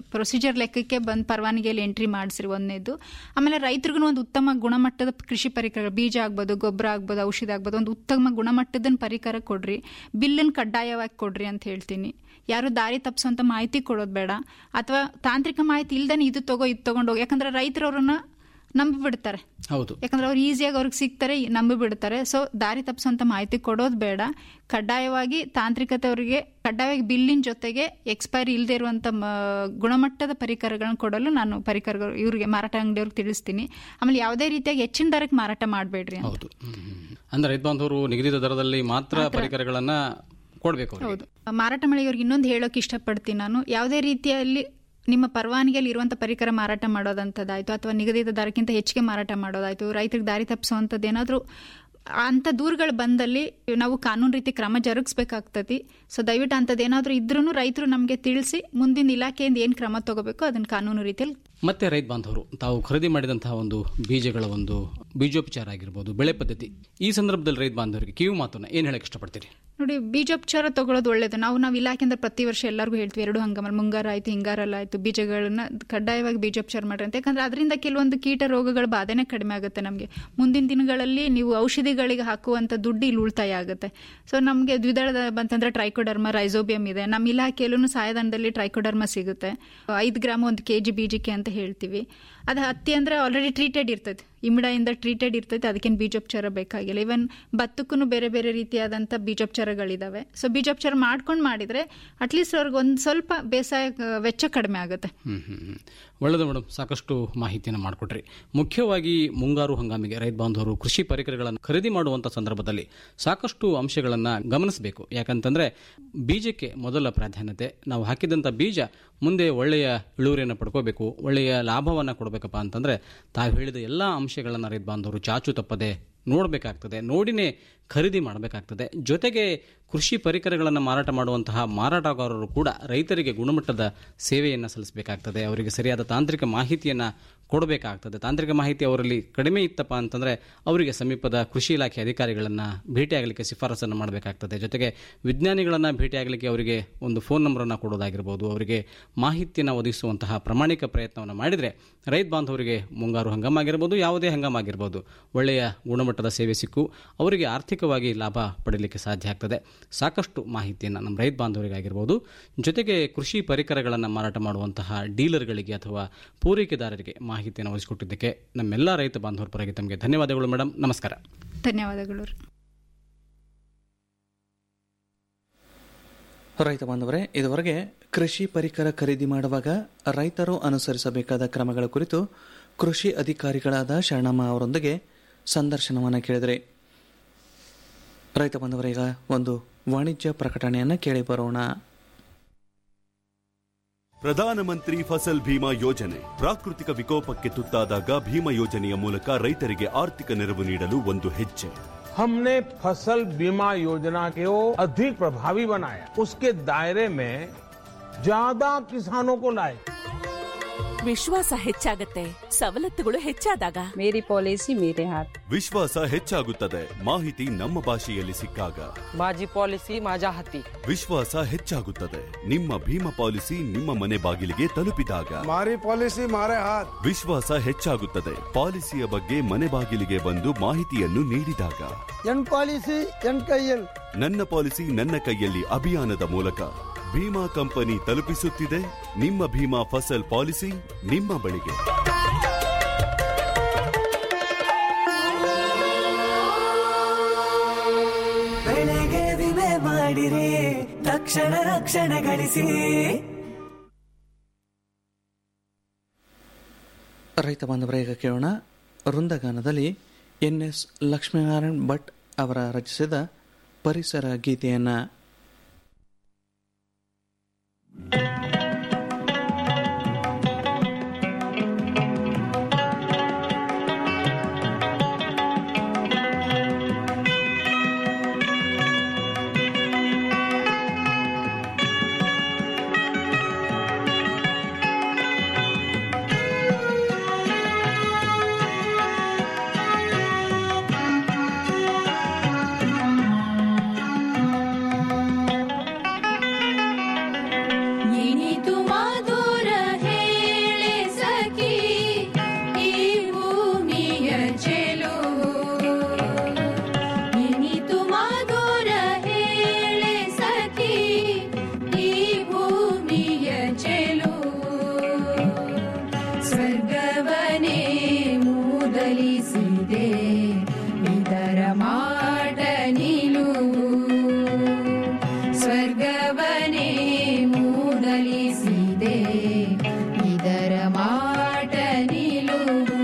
ಪ್ರೊಸೀಜರ್ ಲೆಕ್ಕಕ್ಕೆ ಬಂದು ಪರವಾನಗಿಯಲ್ಲಿ ಎಂಟ್ರಿ ಮಾಡಿಸ್ರಿ ಒಂದನೇದು ಆಮೇಲೆ ರೈತರಿಗೂ ಒಂದು ಉತ್ತಮ ಗುಣಮಟ್ಟದ ಕೃಷಿ ಪರಿಕರಗಳು ಬೀಜ ಆಗ್ಬೋದು ಗೊಬ್ಬರ ಆಗ್ಬೋದು ಔಷಧ ಆಗ್ಬೋದು ಒಂದು ಉತ್ತಮ ಗುಣಮಟ್ಟದ ಪರಿಕರ ಕೊಡ್ರಿ ಬಿಲ್ಲನ್ನು ಕಡ್ಡಾಯವಾಗಿ ಕೊಡ್ರಿ ಅಂತ ಹೇಳ್ತೀನಿ ಯಾರು ದಾರಿ ತಪ್ಪಿಸುವಂತ ಮಾಹಿತಿ ಕೊಡೋದು ಬೇಡ ಅಥವಾ ತಾಂತ್ರಿಕ ಮಾಹಿತಿ ಇಲ್ದೇನೆ ಇದು ತಗೋ ಇದು ತಗೊಂಡು ಹೋಗಿ ಯಾಕಂದ್ರೆ ರೈತರು ಅವ್ರನ್ನ ನಂಬಿ ಬಿಡ್ತಾರೆ
ಹೌದು
ಯಾಕಂದ್ರೆ ಅವ್ರು ಈಸಿಯಾಗಿ ಅವ್ರಿಗೆ ಸಿಗ್ತಾರೆ ನಂಬಿ ಬಿಡ್ತಾರೆ ಸೊ ದಾರಿ ತಪ್ಪಿಸುವಂತ ಮಾಹಿತಿ ಕೊಡೋದು ಬೇಡ ಕಡ್ಡಾಯವಾಗಿ ತಾಂತ್ರಿಕತೆ ಅವರಿಗೆ ಕಡ್ಡಾಯವಾಗಿ ಬಿಲ್ಲಿನ ಜೊತೆಗೆ ಎಕ್ಸ್ಪೈರಿ ಇಲ್ಲದೆ ಇರುವಂತ ಮ- ಗುಣಮಟ್ಟದ ಪರಿಕರಗಳನ್ನ ಕೊಡಲು ನಾನು ಪರಿಕರಗಳು ಇವರಿಗೆ ಮಾರಾಟ ಅಂಗಡಿಯವ್ರಿಗೆ ತಿಳಿಸ್ತೀನಿ ಆಮೇಲೆ ಯಾವುದೇ ರೀತಿಯಾಗಿ ಹೆಚ್ಚಿನ ದರಕ್ಕೆ ಮಾರಾಟ ಮಾಡಬೇಡ್ರಿ ಅಂತ
ಹೌದು ಹ್ಮ್, ಹ್ಮ್, ಹ್ಮ್. ಅಂದ್ರೆ ರೈತ ಬಾಂಧವರು ನಿಗದಿತ ದರದಲ್ಲಿ ಮಾತ್ರ ಪರಿಕರಗಳನ್ನ ಕೊಡಬೇಕು
ಹೌದು ಮಾರಾಟ ಮಳಿಗೆಯವ್ರಿಗೆ ಇನ್ನೊಂದು ಹೇಳೋಕೆ ಇಷ್ಟಪಡ್ತೀನಿ ನಾನು ಯಾವುದೇ ರೀತಿಯಲ್ಲಿ ನಿಮ್ಮ ಪರವಾನಗಿಯಲ್ಲಿ ಇರುವಂಥ ಪರಿಕರ ಮಾರಾಟ ಮಾಡೋದಂಥದ್ದಾಯ್ತು ಅಥವಾ ನಿಗದಿತ ದರಕ್ಕಿಂತ ಹೆಚ್ಚಿಗೆ ಮಾರಾಟ ಮಾಡೋದಾಯ್ತು ರೈತರಿಗೆ ದಾರಿ ತಪ್ಪಿಸುವಂಥದ್ದು ಏನಾದರೂ ಅಂಥ ದೂರುಗಳು ಬಂದಲ್ಲಿ ನಾವು ಕಾನೂನು ರೀತಿ ಕ್ರಮ ಜರುಗಿಸ್ಬೇಕಾಗ್ತತಿ ಸೊ ದಯವಿಟ್ಟು ಅಂಥದ್ದು ಏನಾದರೂ ಇದ್ರೂ ರೈತರು ನಮಗೆ ತಿಳಿಸಿ ಮುಂದಿನ ಇಲಾಖೆಯಿಂದ ಏನು ಕ್ರಮ ತಗೋಬೇಕು ಅದನ್ನು ಕಾನೂನು ರೀತಿಯಲ್ಲಿ
ಮತ್ತೆ ರೈತ ಬಾಂಧವರು ತಾವು ಖರೀದಿ ಮಾಡಿದಂತಹ ಒಂದು ಬೀಜಗಳ ಒಂದು ಬೀಜೋಪಚಾರ ಆಗಿರ್ಬೋದು ಬೆಳೆ ಪದ್ಧತಿ ಈ ಸಂದರ್ಭದಲ್ಲಿ ರೈತ ಬಾಂಧವರಿಗೆ ಕಿವಿ ಮಾತನ್ನ ಏನ್ ಹೇಳಕ್ ಇಷ್ಟಪಡ್ತೀರಿ
ನೋಡಿ ಬೀಜೋಪಚಾರ ತಗೊಳ್ಳೋದು ಒಳ್ಳೇದು ನಾವು ನಾವು ಇಲಾಖೆಯಿಂದ ಪ್ರತಿ ವರ್ಷ ಎಲ್ಲರಿಗೂ ಹೇಳ್ತೀವಿ ಎರಡು ಹಂಗಾಮಲ್ಲಿ ಮುಂಗಾರ ಆಯ್ತು ಹಿಂಗಾರಲ್ಲ ಆಯ್ತು ಬೀಜಗಳನ್ನ ಕಡ್ಡಾಯವಾಗಿ ಬೀಜೋಪಚಾರ ಮಾಡ್ರಿ ಅಂತ ಯಾಕಂದ್ರೆ ಅದರಿಂದ ಕೆಲವೊಂದು ಕೀಟ ರೋಗಗಳ ಬಾಧೆನೇ ಕಡಿಮೆ ಆಗುತ್ತೆ ನಮಗೆ ಮುಂದಿನ ದಿನಗಳಲ್ಲಿ ನೀವು ಔಷಧಿಗಳಿಗೆ ಹಾಕುವಂಥ ದುಡ್ಡು ಇಲ್ಲಿ ಉಳಿತಾಯ ಆಗುತ್ತೆ ಸೊ ನಮಗೆ ದ್ವಿದಳ ಬಂತಂದ್ರೆ ಟ್ರೈಕೋಡರ್ಮ ರೈಸೋಬಿಯಂ ಇದೆ ನಮ್ಮ ಇಲಾಖೆಯಲ್ಲೂ ಸಹಾಯಧನದಲ್ಲಿ ಟ್ರೈಕೋಡರ್ಮ ಸಿಗುತ್ತೆ ಐದು ಗ್ರಾಮ್ ಒಂದು ಕೆ ಜಿ ಬೀಜಕ್ಕೆ ಅಂತ ಹೇಳ್ತೀವಿ ಅದು ಹತ್ತಿ ಅಂದ್ರೆ ಆಲ್ರೆಡಿ ಟ್ರೀಟೆಡ್ ಇರ್ತೈತೆ ಇಮಿಡಾಯಿಂದ ಟ್ರೀಟೆಡ್ ಇರ್ತೈತೆ ಅದಕ್ಕೇನು ಬೀಜೋಪಚಾರ ಬೇಕಾಗಿಲ್ಲ ಇವನ್ ಭತ್ತಕ್ಕೂ ಬೇರೆ ಬೇರೆ ರೀತಿಯಾದಂಥ ಬೀಜೋಪಚಾರಗಳಿದಾವೆ ಸೊ ಬೀಜೋಪಚಾರ ಮಾಡ್ಕೊಂಡು ಮಾಡಿದ್ರೆ ಅಟ್ಲೀಸ್ಟ್ ಅವ್ರಿಗೆ ಒಂದು ಸ್ವಲ್ಪ ಬೇಸಾಯ ಆ, ವೆಚ್ಚ ಕಡಿಮೆ ಆಗುತ್ತೆ
ಹ್ಮ್ ಹ್ಮ್ ಹ್ಮ್. ಒಳ್ಳೆಯದು ಮೇಡಮ್ ಸಾಕಷ್ಟು ಮಾಹಿತಿಯನ್ನು ಮಾಡಿಕೊಟ್ರಿ ಮುಖ್ಯವಾಗಿ ಮುಂಗಾರು ಹಂಗಾಮಿಗೆ ರೈತ ಬಾಂಧವರು ಕೃಷಿ ಪರಿಕರಗಳನ್ನು ಖರೀದಿ ಮಾಡುವಂಥ ಸಂದರ್ಭದಲ್ಲಿ ಸಾಕಷ್ಟು ಅಂಶಗಳನ್ನು ಗಮನಿಸಬೇಕು ಯಾಕಂತಂದ್ರೆ ಬೀಜಕ್ಕೆ ಮೊದಲ ಪ್ರಾಧಾನ್ಯತೆ ನಾವು ಹಾಕಿದಂಥ ಬೀಜ ಮುಂದೆ ಒಳ್ಳೆಯ ಇಳುವರಿಯನ್ನು ಪಡ್ಕೋಬೇಕು ಒಳ್ಳೆಯ ಲಾಭವನ್ನು ಕೊಡಬೇಕಪ್ಪ ಅಂತಂದ್ರೆ ತಾವು ಹೇಳಿದ ಎಲ್ಲ ಅಂಶಗಳನ್ನು ರೈತ ಬಾಂಧವರು ಚಾಚು ತಪ್ಪದೆ ನೋಡಬೇಕಾಗ್ತದೆ ನೋಡಿನೇ ಖರೀದಿ ಮಾಡಬೇಕಾಗ್ತದೆ ಜೊತೆಗೆ ಕೃಷಿ ಪರಿಕರಗಳನ್ನು ಮಾರಾಟ ಮಾಡುವಂತಹ ಮಾರಾಟಗಾರರು ಕೂಡ ರೈತರಿಗೆ ಗುಣಮಟ್ಟದ ಸೇವೆಯನ್ನು ಸಲ್ಲಿಸಬೇಕಾಗ್ತದೆ ಅವರಿಗೆ ಸರಿಯಾದ ತಾಂತ್ರಿಕ ಮಾಹಿತಿಯನ್ನು ಕೊಡಬೇಕಾಗ್ತದೆ ತಾಂತ್ರಿಕ ಮಾಹಿತಿ ಅವರಲ್ಲಿ ಕಡಿಮೆ ಇತ್ತಪ್ಪ ಅಂತಂದರೆ ಅವರಿಗೆ ಸಮೀಪದ ಕೃಷಿ ಇಲಾಖೆ ಅಧಿಕಾರಿಗಳನ್ನು ಭೇಟಿಯಾಗಲಿಕ್ಕೆ ಶಿಫಾರಸನ್ನು ಮಾಡಬೇಕಾಗ್ತದೆ ಜೊತೆಗೆ ವಿಜ್ಞಾನಿಗಳನ್ನು ಭೇಟಿಯಾಗಲಿಕ್ಕೆ ಅವರಿಗೆ ಒಂದು ಫೋನ್ ನಂಬರನ್ನು ಕೊಡೋದಾಗಿರ್ಬೋದು ಅವರಿಗೆ ಮಾಹಿತಿಯನ್ನು ಒದಗಿಸುವಂತಹ ಪ್ರಾಮಾಣಿಕ ಪ್ರಯತ್ನವನ್ನು ಮಾಡಿದರೆ ರೈತ ಬಾಂಧವರಿಗೆ ಮುಂಗಾರು ಹಂಗಾಮಾಗಿರ್ಬೋದು ಯಾವುದೇ ಹಂಗಾಮಾಗಿರ್ಬೋದು ಒಳ್ಳೆಯ ಗುಣಮಟ್ಟದ ಸೇವೆ ಸಿಕ್ಕು ಅವರಿಗೆ ಆರ್ಥಿಕವಾಗಿ ಲಾಭ ಪಡೀಲಿಕ್ಕೆ ಸಾಧ್ಯ ಆಗ್ತದೆ ಸಾಕಷ್ಟು ಮಾಹಿತಿಯನ್ನು ನಮ್ಮ ರೈತ ಬಾಂಧವರಿಗಾಗಿರ್ಬೋದು ಜೊತೆಗೆ ಕೃಷಿ ಪರಿಕರಗಳನ್ನು ಮಾರಾಟ ಮಾಡುವಂತಹ ಡೀಲರ್ಗಳಿಗೆ ಅಥವಾ ಪೂರೈಕೆದಾರರಿಗೆ ಮಾಹಿತಿಯನ್ನು ಒದಗಿಸಿಕೊಟ್ಟಿದ್ದಕ್ಕೆ ನಮ್ಮೆಲ್ಲ ರೈತ ಬಾಂಧವರ ಪರವಾಗಿ ತಮಗೆ ಧನ್ಯವಾದಗಳು ಮೇಡಮ್ ನಮಸ್ಕಾರ
ಧನ್ಯವಾದಗಳು
ರೈತ ಬಾಂಧವರೇ ಇದುವರೆಗೆ ಕೃಷಿ ಪರಿಕರ ಖರೀದಿ ಮಾಡುವಾಗ ರೈತರು ಅನುಸರಿಸಬೇಕಾದ ಕ್ರಮಗಳ ಕುರಿತು ಕೃಷಿ ಅಧಿಕಾರಿಗಳಾದ ಶರಣಮ್ಮ ಅವರೊಂದಿಗೆ ಸಂದರ್ಶನವನ್ನು ಕೇಳಿದರೆ ರೈತ ಬಾಂಧವರೀಗ ಒಂದು ವಾಣಿಜ್ಯ ಪ್ರಕಟಣೆಯನ್ನು ಕೇಳಿ ಬರೋಣ
ಪ್ರಧಾನಮಂತ್ರಿ ಫಸಲ್ ಭೀಮಾ ಯೋಜನೆ ಪ್ರಾಕೃತಿಕ ವಿಕೋಪಕ್ಕೆ ತುತ್ತಾದಾಗ ಭೀಮಾ ಯೋಜನೆಯ ಮೂಲಕ ರೈತರಿಗೆ ಆರ್ಥಿಕ ನೆರವು ನೀಡಲು ಒಂದು ಹೆಜ್ಜೆ
हमने फसल बीमा योजना को अधिक प्रभावी बनाया उसके दायरे में ज्यादा किसानों को लाए
ವಿಶ್ವಾಸ ಹೆಚ್ಚಾಗತ್ತೆ ಸವಲತ್ತುಗಳು ಹೆಚ್ಚಾದಾಗ
ಮೇರಿ ಪಾಲಿಸಿ ಮೇರೆ ಹಾತ್
ವಿಶ್ವಾಸ ಹೆಚ್ಚಾಗುತ್ತದೆ ಮಾಹಿತಿ ನಮ್ಮ ಭಾಷೆಯಲ್ಲಿ ಸಿಕ್ಕಾಗ
माझी पॉलिसी माझ्या हाती
ವಿಶ್ವಾಸ ಹೆಚ್ಚಾಗುತ್ತದೆ ನಿಮ್ಮ ಭೀಮಾ ಪಾಲಿಸಿ ನಿಮ್ಮ ಮನೆ ಬಾಗಿಲಿಗೆ ತಲುಪಿದಾಗ
મારી પોલિસી મારે હાથ
ವಿಶ್ವಾಸ ಹೆಚ್ಚಾಗುತ್ತದೆ ಪಾಲಿಸಿಯ ಬಗ್ಗೆ ಮನೆ ಬಾಗಿಲಿಗೆ ಬಂದು ಮಾಹಿತಿಯನ್ನು ನೀಡಿದಾಗ
ಎನ್ ಪಾಲಿಸಿ ಎನ್ ಕೈಯಲ್
ನನ್ನ ಪಾಲಿಸಿ ನನ್ನ ಕೈಯಲ್ಲಿ ಅಭಿಯಾನದ ಮೂಲಕ ಭೀಮಾ ಕಂಪನಿ ತಲುಪಿಸುತ್ತಿದೆ ನಿಮ್ಮ ಭೀಮಾ ಫಸಲ್ ಪಾಲಿಸಿ ನಿಮ್ಮ ಬಳಿಗೆ
ಬೆಳೆಗೆ ವಿಮೆ ಮಾಡಿರಿ ತಕ್ಷಣ ರಕ್ಷಣೆ ಗಳಿಸಿ
ರೈತ ಬಾಂಧವರ ಈಗ ಕೇಳೋಣ ವೃಂದಗಾನದಲ್ಲಿ ಎನ್ ಎಸ್ ಲಕ್ಷ್ಮೀನಾರಾಯಣ್ ಭಟ್ ಅವರ ರಚಿಸಿದ ಪರಿಸರ ಗೀತೆಯನ್ನು
ಏನಿತು ಮಾಧುರ ಇದರ ಮಾಟ ನಿಲುವು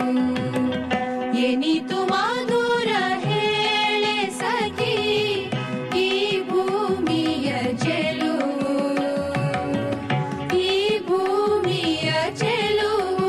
ಎನಿತು ಮಧುರ ಹೇಳೆ ಸಖಿ ಈ ಭೂಮಿಯ ಚೆಲುವು ಈ ಭೂಮಿಯ ಚೆಲುವು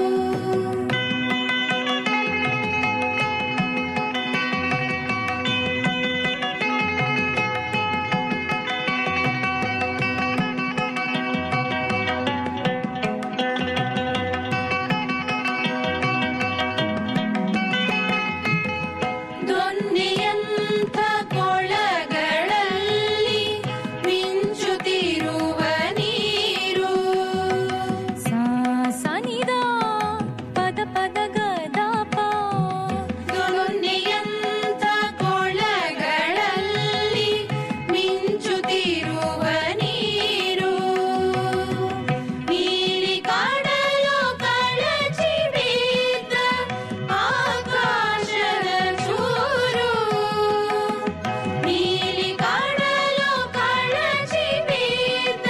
ದೊನ್ನೆಯಂಥ ಕೊಳಗಳಲ್ಲಿ ಮಿಂಚುತ್ತಿರುವ ನೀರು
ಸನಿದ ಪದ ಪದ ಗದಪ
ದೊನ್ನೆಯಂಥ ಕೊಳಗಳಲ್ಲಿ ಮಿಂಚುತ್ತಿರುವ ನೀರು ನೀಲಿ ಕಾಡಲು ಕಳಚಿ ಬಿದ್ದ ಆಕಾಶದ ಚೂರು ನೀಲಿ ಕಾಡಲು ಕಳಚಿ ಬಿದ್ದ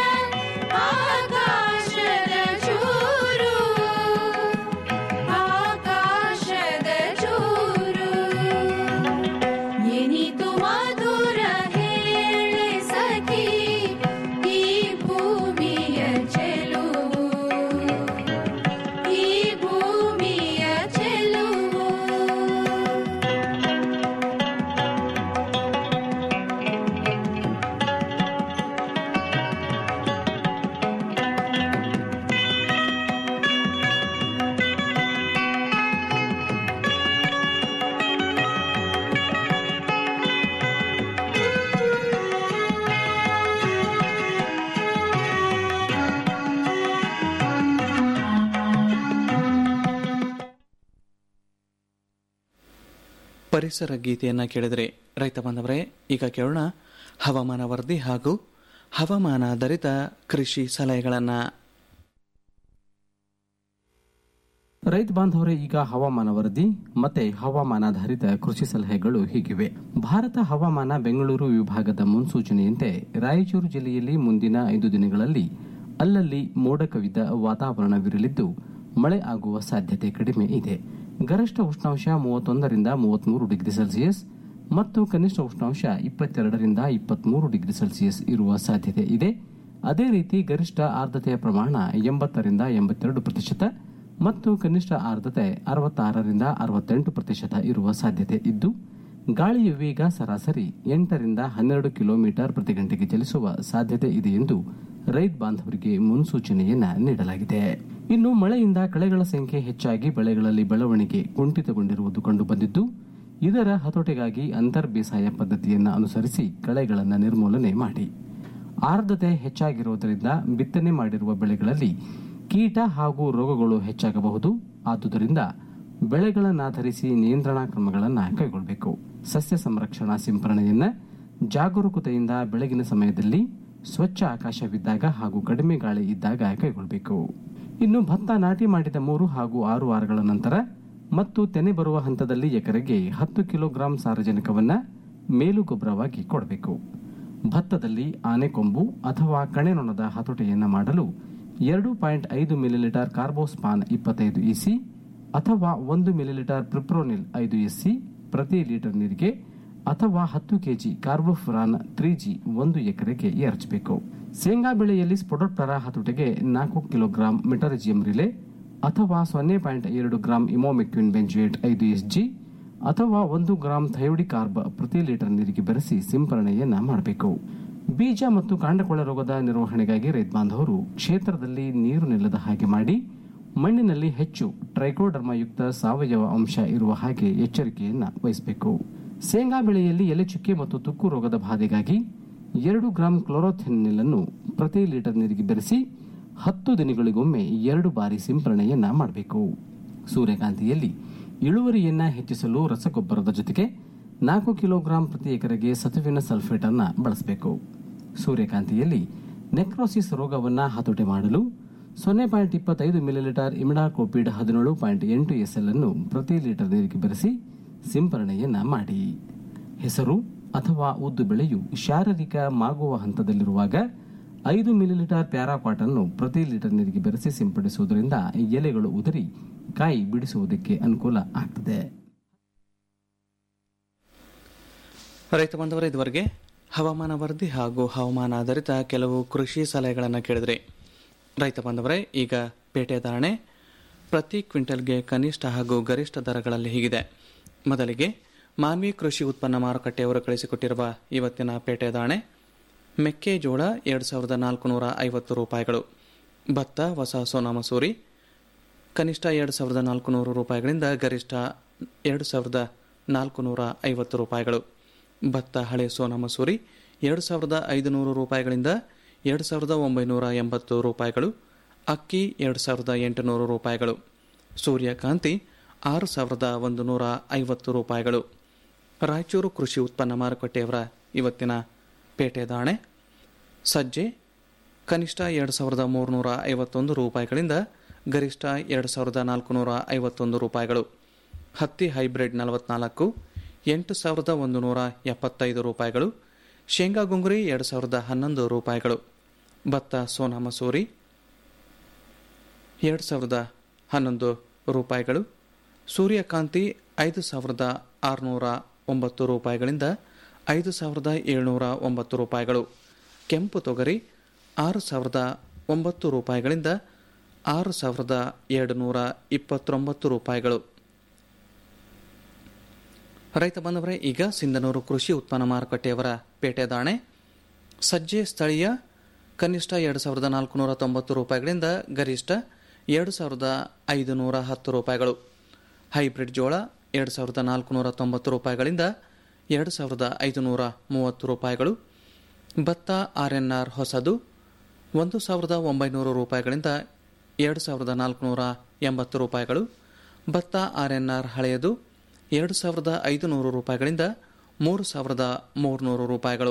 ಆಕಾಶದ ಚೂರು ಆಕಾಶದ ಚೂರು ಎನಿತು ಮಧುರ ಹೇಳೆ ಸಖಿ ಈ ಭೂಮಿಯ ಚೆಲುವು ಈ ಭೂಮಿಯ ಚೆಲುವು
ಪರಿಸರ ಗೀತೆಯನ್ನು ಕೇಳಿದರೆ ರೈತ ಬಾಂಧವರೇ ಈಗ ಕೇಳೋಣ ಹವಾಮಾನ ವರದಿ ಹಾಗೂ ಹವಾಮಾನ ಆಧಾರಿತ ಕೃಷಿ ಸಲಹೆಗಳನ್ನು
ರೈತ ಬಾಂಧವರೇ ಈಗ ಹವಾಮಾನ ವರದಿ ಮತ್ತೆ ಹವಾಮಾನಾಧಾರಿತ ಕೃಷಿ ಸಲಹೆಗಳು ಹೀಗಿವೆ ಭಾರತ ಹವಾಮಾನ ಬೆಂಗಳೂರು ವಿಭಾಗದ ಮುನ್ಸೂಚನೆಯಂತೆ ರಾಯಚೂರು ಜಿಲ್ಲೆಯಲ್ಲಿ ಮುಂದಿನ ಐದು ದಿನಗಳಲ್ಲಿ ಅಲ್ಲಲ್ಲಿ ಮೋಡ ಕವಿದ ವಾತಾವರಣವಿರಲಿದ್ದು ಮಳೆ ಆಗುವ ಸಾಧ್ಯತೆ ಕಡಿಮೆ ಇದೆ ಗರಿಷ್ಠ ಉಷ್ಣಾಂಶ ಮೂವತ್ತೊಂದರಿಂದ ಮೂವತ್ಮೂರು ಡಿಗ್ರಿ ಸೆಲ್ಸಿಯಸ್ ಮತ್ತು ಕನಿಷ್ಠ ಉಷ್ಣಾಂಶ ಇಪ್ಪತ್ತೆರಡರಿಂದ ಇಪ್ಪತ್ಮೂರು ಡಿಗ್ರಿ ಸೆಲ್ಸಿಯಸ್ ಇರುವ ಸಾಧ್ಯತೆ ಇದೆ ಅದೇ ರೀತಿ ಗರಿಷ್ಠ ಆರ್ದ್ರತೆಯ ಪ್ರಮಾಣ ಎಂಬತ್ತರಿಂದ ಎಂಬತ್ತೆರಡು ಪ್ರತಿಶತ ಮತ್ತು ಕನಿಷ್ಠ ಆರ್ದ್ರತೆ ಅರವತ್ತಾರರಿಂದ ಅರವತ್ತೆಂಟು ಪ್ರತಿಶತ ಇರುವ ಸಾಧ್ಯತೆ ಇದ್ದು ಗಾಳಿಯ ವೇಗ ಸರಾಸರಿ ಎಂಟರಿಂದ ಹನ್ನೆರಡು ಕಿಲೋಮೀಟರ್ ಪ್ರತಿ ಗಂಟೆಗೆ ಚಲಿಸುವ ಸಾಧ್ಯತೆ ಇದೆ ಎಂದು ರೈತ ಬಾಂಧವರಿಗೆ ಮುನ್ಸೂಚನೆಯನ್ನ ನೀಡಲಾಗಿದೆ ಇನ್ನು ಮಳೆಯಿಂದ ಕಳೆಗಳ ಸಂಖ್ಯೆ ಹೆಚ್ಚಾಗಿ ಬೆಳೆಗಳಲ್ಲಿ ಬೆಳವಣಿಗೆ ಕುಂಠಿತಗೊಂಡಿರುವುದು ಕಂಡುಬಂದಿದ್ದು ಇದರ ಹತೋಟಿಗಾಗಿ ಅಂತರ್ ಬೇಸಾಯ ಪದ್ಧತಿಯನ್ನು ಅನುಸರಿಸಿ ಕಳೆಗಳನ್ನು ನಿರ್ಮೂಲನೆ ಮಾಡಿ ಆರ್ದ್ರತೆ ಹೆಚ್ಚಾಗಿರುವುದರಿಂದ ಬಿತ್ತನೆ ಮಾಡಿರುವ ಬೆಳೆಗಳಲ್ಲಿ ಕೀಟ ಹಾಗೂ ರೋಗಗಳು ಹೆಚ್ಚಾಗಬಹುದು ಆದುದರಿಂದ ಬೆಳೆಗಳನ್ನಾಧರಿಸಿ ನಿಯಂತ್ರಣಾ ಕ್ರಮಗಳನ್ನು ಕೈಗೊಳ್ಳಬೇಕು ಸಸ್ಯ ಸಂರಕ್ಷಣಾ ಸಿಂಪರಣೆಯನ್ನ ಜಾಗರೂಕತೆಯಿಂದ ಬೆಳಗಿನ ಸಮಯದಲ್ಲಿ ಸ್ವಚ್ಛ ಆಕಾಶವಿದ್ದಾಗ ಹಾಗೂ ಕಡಿಮೆ ಗಾಳಿ ಇದ್ದಾಗ ಕೈಗೊಳ್ಳಬೇಕು ಇನ್ನು ಭತ್ತ ನಾಟಿ ಮಾಡಿದ ಮೂರು ಹಾಗೂ ಆರು ವಾರಗಳ ನಂತರ ಮತ್ತು ತೆನೆ ಬರುವ ಹಂತದಲ್ಲಿ ಎಕರೆಗೆ ಹತ್ತು ಕಿಲೋಗ್ರಾಂ ಸಾರಜನಕವನ್ನ ಮೇಲು ಗೊಬ್ಬರವಾಗಿ ಕೊಡಬೇಕು ಭತ್ತದಲ್ಲಿ ಆನೆಕೊಂಬು ಅಥವಾ ಕಣೆನೊಣದ ಹತೋಟಿಯನ್ನ ಮಾಡಲು ಎರಡು ಪಾಯಿಂಟ್ ಐದು ಮಿಲಿಲೀಟರ್ ಕಾರ್ಬೋಸ್ಪಾನ್ ಇಪ್ಪತ್ತೈದು ಇಸಿ ಅಥವಾ ಒಂದು ಮಿಲಿಲೀಟರ್ ಪ್ರಿಪ್ರೋನಿಲ್ ಐದು ಎಸ್ಸಿ ಪ್ರತಿ ಲೀಟರ್ ನೀರಿಗೆ ಅಥವಾ ಹತ್ತು ಕೆಜಿ ಕಾರ್ಬೋಫುರಾನ್ ತ್ರೀ ಜಿ ಒಂದು ಎಕರೆಗೆ ಎರಚಬೇಕು ಶೇಂಗಾ ಬೆಳೆಯಲ್ಲಿ ಸ್ಪೊಡೋಪ್ಟರ ಹತೋಟಿಗೆ ನಾಲ್ಕು ಕಿಲೋಗ್ರಾಂ ಮೆಟರಿಜಿಯಂ ರಿಲೆ ಅಥವಾ ಸೊನ್ನೆ ಪಾಯಿಂಟ್ ಎರಡು ಗ್ರಾಂ ಇಮೋಮೆಕ್ವಿನ್ ಬೆಂಜುಯೇಟ್ ಐದು ಎಸ್ ಜಿ ಅಥವಾ ಒಂದು ಗ್ರಾಂ ಥೈರೋಡಿ ಕಾರ್ಬ್ ಪ್ರತಿ ಲೀಟರ್ ನೀರಿಗೆ ಬೆರೆಸಿ ಸಿಂಪರಣೆಯನ್ನ ಮಾಡಬೇಕು ಬೀಜ ಮತ್ತು ಕಾಂಡಕೊಳೆ ರೋಗದ ನಿರ್ವಹಣೆಗಾಗಿ ರೈತ ಬಾಂಧವರು ಕ್ಷೇತ್ರದಲ್ಲಿ ನೀರು ನಿಲ್ಲದ ಹಾಗೆ ಮಾಡಿ ಮಣ್ಣಿನಲ್ಲಿ ಹೆಚ್ಚು ಟ್ರೈಕೋಡರ್ಮಯುಕ್ತ ಸಾವಯವ ಅಂಶ ಇರುವ ಹಾಗೆ ಎಚ್ಚರಿಕೆಯನ್ನ ವಹಿಸಬೇಕು ಶೇಂಗಾ ಬೆಳೆಯಲ್ಲಿ ಎಲೆ ಚುಕ್ಕೆ ಮತ್ತು ತುಕ್ಕು ರೋಗದ ಬಾಧೆಗಾಗಿ ಎರಡು ಗ್ರಾಂ ಕ್ಲೋರೋಥೆನಿಲ್ ಪ್ರತಿ ಲೀಟರ್ ನೀರಿಗೆ ಬೆರೆಸಿ ಹತ್ತು ದಿನಗಳಿಗೊಮ್ಮೆ ಎರಡು ಬಾರಿ ಸಿಂಪರಣೆಯನ್ನ ಮಾಡಬೇಕು ಸೂರ್ಯಕಾಂತಿಯಲ್ಲಿ ಇಳುವರಿಯನ್ನ ಹೆಚ್ಚಿಸಲು ರಸಗೊಬ್ಬರದ ಜೊತೆಗೆ ನಾಲ್ಕು ಕಿಲೋಗ್ರಾಂ ಪ್ರತಿ ಎಕರೆಗೆ ಸತುವಿನ ಸಲ್ಫೇಟ್ ಅನ್ನ ಬಳಸಬೇಕು ಸೂರ್ಯಕಾಂತಿಯಲ್ಲಿ ನೆಕ್ರೋಸಿಸ್ ರೋಗವನ್ನ ಹತೋಟಿ ಮಾಡಲು ಸೊನ್ನೆ ಪಾಯಿಂಟ್ ಇಪ್ಪತ್ತೈದು ಮಿಲಿಲೀಟರ್ ಇಮಿಡಾಕೋಪಿಡ್ ಹದಿನೇಳು ಪಾಯಿಂಟ್ ಎಂಟು ಎಸ್ಎಲ್ ಅನ್ನು ಪ್ರತಿ ಲೀಟರ್ ನೀರಿಗೆ ಬೆರೆಸಿ ಸಿಂಪರಣೆಯನ್ನ ಮಾಡಿ ಹೆಸರು ಅಥವಾ ಉದ್ದು ಬೆಳೆಯು ಶಾರೀರಿಕ ಮಾಗುವ ಹಂತದಲ್ಲಿರುವಾಗ ಐದು ಮಿಲಿಲೀಟರ್ ಪ್ಯಾರಾಕ್ವಾಟ್ ಅನ್ನು ಪ್ರತಿ ಲೀಟರ್ ನೀರಿಗೆ ಬೆರೆಸಿ ಸಿಂಪಡಿಸುವುದರಿಂದ ಎಲೆಗಳು ಉದುರಿ ಕಾಯಿ ಬಿಡಿಸುವುದಕ್ಕೆ ಅನುಕೂಲ ಆಗ್ತದೆ
ರೈತ ಬಾಂಧವರ ಇದುವರೆಗೆ ಹವಾಮಾನ ವರದಿ ಹಾಗೂ ಹವಾಮಾನ ಆಧಾರಿತ ಕೆಲವು ಕೃಷಿ ಸಲಹೆಗಳನ್ನು ಕೇಳಿದ್ರಿ ರೈತ ಬಾಂಧವರೇ ಈಗ ಪೇಟೆ ಧಾರಣೆ ಪ್ರತಿ ಕ್ವಿಂಟಲ್ಗೆ ಕನಿಷ್ಠ ಹಾಗೂ ಗರಿಷ್ಠ ದರಗಳಲ್ಲಿ ಹೀಗಿದೆ ಮೊದಲಿಗೆ ಮಾನ್ವಿ ಕೃಷಿ ಉತ್ಪನ್ನ ಮಾರುಕಟ್ಟೆಯವರು ಕಳಿಸಿಕೊಟ್ಟಿರುವ ಇವತ್ತಿನ ಪೇಟೆ ಧಾರಣೆ ಮೆಕ್ಕೆಜೋಳ ಎರಡು ಸಾವಿರದ ನಾಲ್ಕುನೂರ ಐವತ್ತು ರೂಪಾಯಿಗಳು ಭತ್ತ ಹೊಸ ಸೋನಾ ಮಸೂರಿ ಕನಿಷ್ಠ ಎರಡು ಸಾವಿರದ ನಾಲ್ಕುನೂರು ರೂಪಾಯಿಗಳಿಂದ ಗರಿಷ್ಠ ಎರಡು ಸಾವಿರದ ನಾಲ್ಕುನೂರ ಐವತ್ತು ರೂಪಾಯಿಗಳು ಭತ್ತ ಹಳೆ ಸೋನಾ ಮಸೂರಿ ಎರಡು ಸಾವಿರದ ಐದುನೂರು ರೂಪಾಯಿಗಳಿಂದ ಎರಡು ಸಾವಿರದ ಒಂಬೈನೂರ ಎಂಬತ್ತು ರೂಪಾಯಿಗಳು ಅಕ್ಕಿ ಎರಡು ಸಾವಿರದ ಎಂಟುನೂರು ರೂಪಾಯಿಗಳು ಸೂರ್ಯಕಾಂತಿ ಆರು ಸಾವಿರದ ಒಂದು ನೂರ ಐವತ್ತು ರೂಪಾಯಿಗಳು ರಾಯಚೂರು ಕೃಷಿ ಉತ್ಪನ್ನ ಮಾರುಕಟ್ಟೆಯವರ ಇವತ್ತಿನ ಪೇಟೆ ದಾಣೆ ಸಜ್ಜೆ ಕನಿಷ್ಠ ಎರಡು ಸಾವಿರದ ಮೂರುನೂರ ಐವತ್ತೊಂದು ರೂಪಾಯಿಗಳಿಂದ ಗರಿಷ್ಠ ಎರಡು ಸಾವಿರದ ನಾಲ್ಕುನೂರ ಐವತ್ತೊಂದು ರೂಪಾಯಿಗಳು ಹತ್ತಿ ಹೈಬ್ರಿಡ್ ನಲವತ್ನಾಲ್ಕು ಎಂಟು ಸಾವಿರದ ಒಂದು ನೂರ ಎಪ್ಪತ್ತೈದು ರೂಪಾಯಿಗಳು ಶೇಂಗಾ ಗುಂಗುರಿ ಎರಡು ಸಾವಿರದ ಹನ್ನೊಂದು ರೂಪಾಯಿಗಳು ಭತ್ತ ಸೋನಾ ಮಸೂರಿ ಎರಡು ಸಾವಿರದ ಹನ್ನೊಂದು ರೂಪಾಯಿಗಳು ಸೂರ್ಯಕಾಂತಿ ಐದು ಸಾವಿರದ ಆರುನೂರ ಒಂಬತ್ತು ರೂಪಾಯಿಗಳಿಂದ ಐದು ಸಾವಿರದ ಏಳ್ನೂರ ಒಂಬತ್ತು ರೂಪಾಯಿಗಳು ಕೆಂಪು ತೊಗರಿ ಆರು ಸಾವಿರದ ಒಂಬತ್ತು ರೂಪಾಯಿಗಳಿಂದ ಆರು ಸಾವಿರದ ಎರಡು ನೂರ ಇಪ್ಪತ್ತೊಂಬತ್ತು ರೂಪಾಯಿಗಳು ರೈತ ಬಾಂಧವರೇ ಈಗ ಸಿಂಧನೂರು ಕೃಷಿ ಉತ್ಪನ್ನ ಮಾರುಕಟ್ಟೆಯವರ ಪೇಟೆ ದಾಣೆ ಸಜ್ಜೆ ಸ್ಥಳೀಯ ಕನಿಷ್ಠ ಎರಡು ಸಾವಿರದ ನಾಲ್ಕುನೂರ ತೊಂಬತ್ತು ರೂಪಾಯಿಗಳಿಂದ ಗರಿಷ್ಠ ಎರಡು ಸಾವಿರದ ಐದುನೂರ ಹತ್ತು ರೂಪಾಯಿಗಳು ಹೈಬ್ರಿಡ್ ಜೋಳ ಎರಡು ಸಾವಿರದ ನಾಲ್ಕುನೂರ ತೊಂಬತ್ತು ರೂಪಾಯಿಗಳಿಂದ ಎರಡು ಸಾವಿರದ ಐದುನೂರ ಮೂವತ್ತು ರೂಪಾಯಿಗಳು ಭತ್ತ ಆರ್ ಎನ್ ಆರ್ ಹೊಸದು ಒಂದು ಸಾವಿರದ ಒಂಬೈನೂರು ರೂಪಾಯಿಗಳಿಂದ ಎರಡು ಸಾವಿರದ ನಾಲ್ಕುನೂರ ಎಂಬತ್ತು ರೂಪಾಯಿಗಳು ಭತ್ತ ಆರ್ ಎನ್ ಆರ್ ಹಳೆಯದು ಎರಡು ಸಾವಿರದ ಐದುನೂರು ರೂಪಾಯಿಗಳಿಂದ ಮೂರು ಸಾವಿರದ ಮೂರುನೂರು ರೂಪಾಯಿಗಳು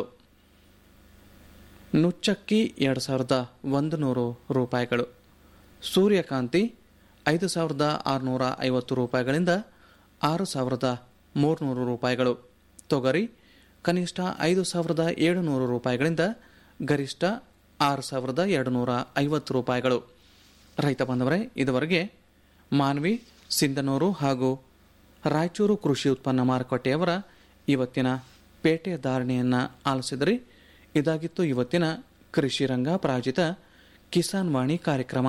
ನುಚ್ಚಕ್ಕಿ ಎರಡು ಸಾವಿರದ ಒಂದು ನೂರು ರೂಪಾಯಿಗಳು ಸೂರ್ಯಕಾಂತಿ ಐದು ಸಾವಿರದ ಆರುನೂರ ಐವತ್ತು ರೂಪಾಯಿಗಳಿಂದ ಆರು ಸಾವಿರದ ಮೂರುನೂರು ರೂಪಾಯಿಗಳು ತೊಗರಿ ಕನಿಷ್ಠ ಐದು ಸಾವಿರದ ಏಳುನೂರು ರೂಪಾಯಿಗಳಿಂದ ಗರಿಷ್ಠ ಆರು ಸಾವಿರದ ಎರಡು ನೂರ ಐವತ್ತು ರೂಪಾಯಿಗಳು ರೈತ ಬಾಂಧವರೇ ಇದುವರೆಗೆ ಮಾನ್ವಿ ಸಿಂಧನೂರು ಹಾಗೂ ರಾಯಚೂರು ಕೃಷಿ ಉತ್ಪನ್ನ ಮಾರುಕಟ್ಟೆಯವರ ಇವತ್ತಿನ ಪೇಟೆ ಧಾರಣೆಯನ್ನು ಆಲಿಸಿದ್ರಿ ಇದಾಗಿತ್ತು ಇವತ್ತಿನ ಕೃಷಿ ರಂಗ ಪ್ರಾಯೋಜಿತ ಕಿಸಾನ್ ವಾಣಿ ಕಾರ್ಯಕ್ರಮ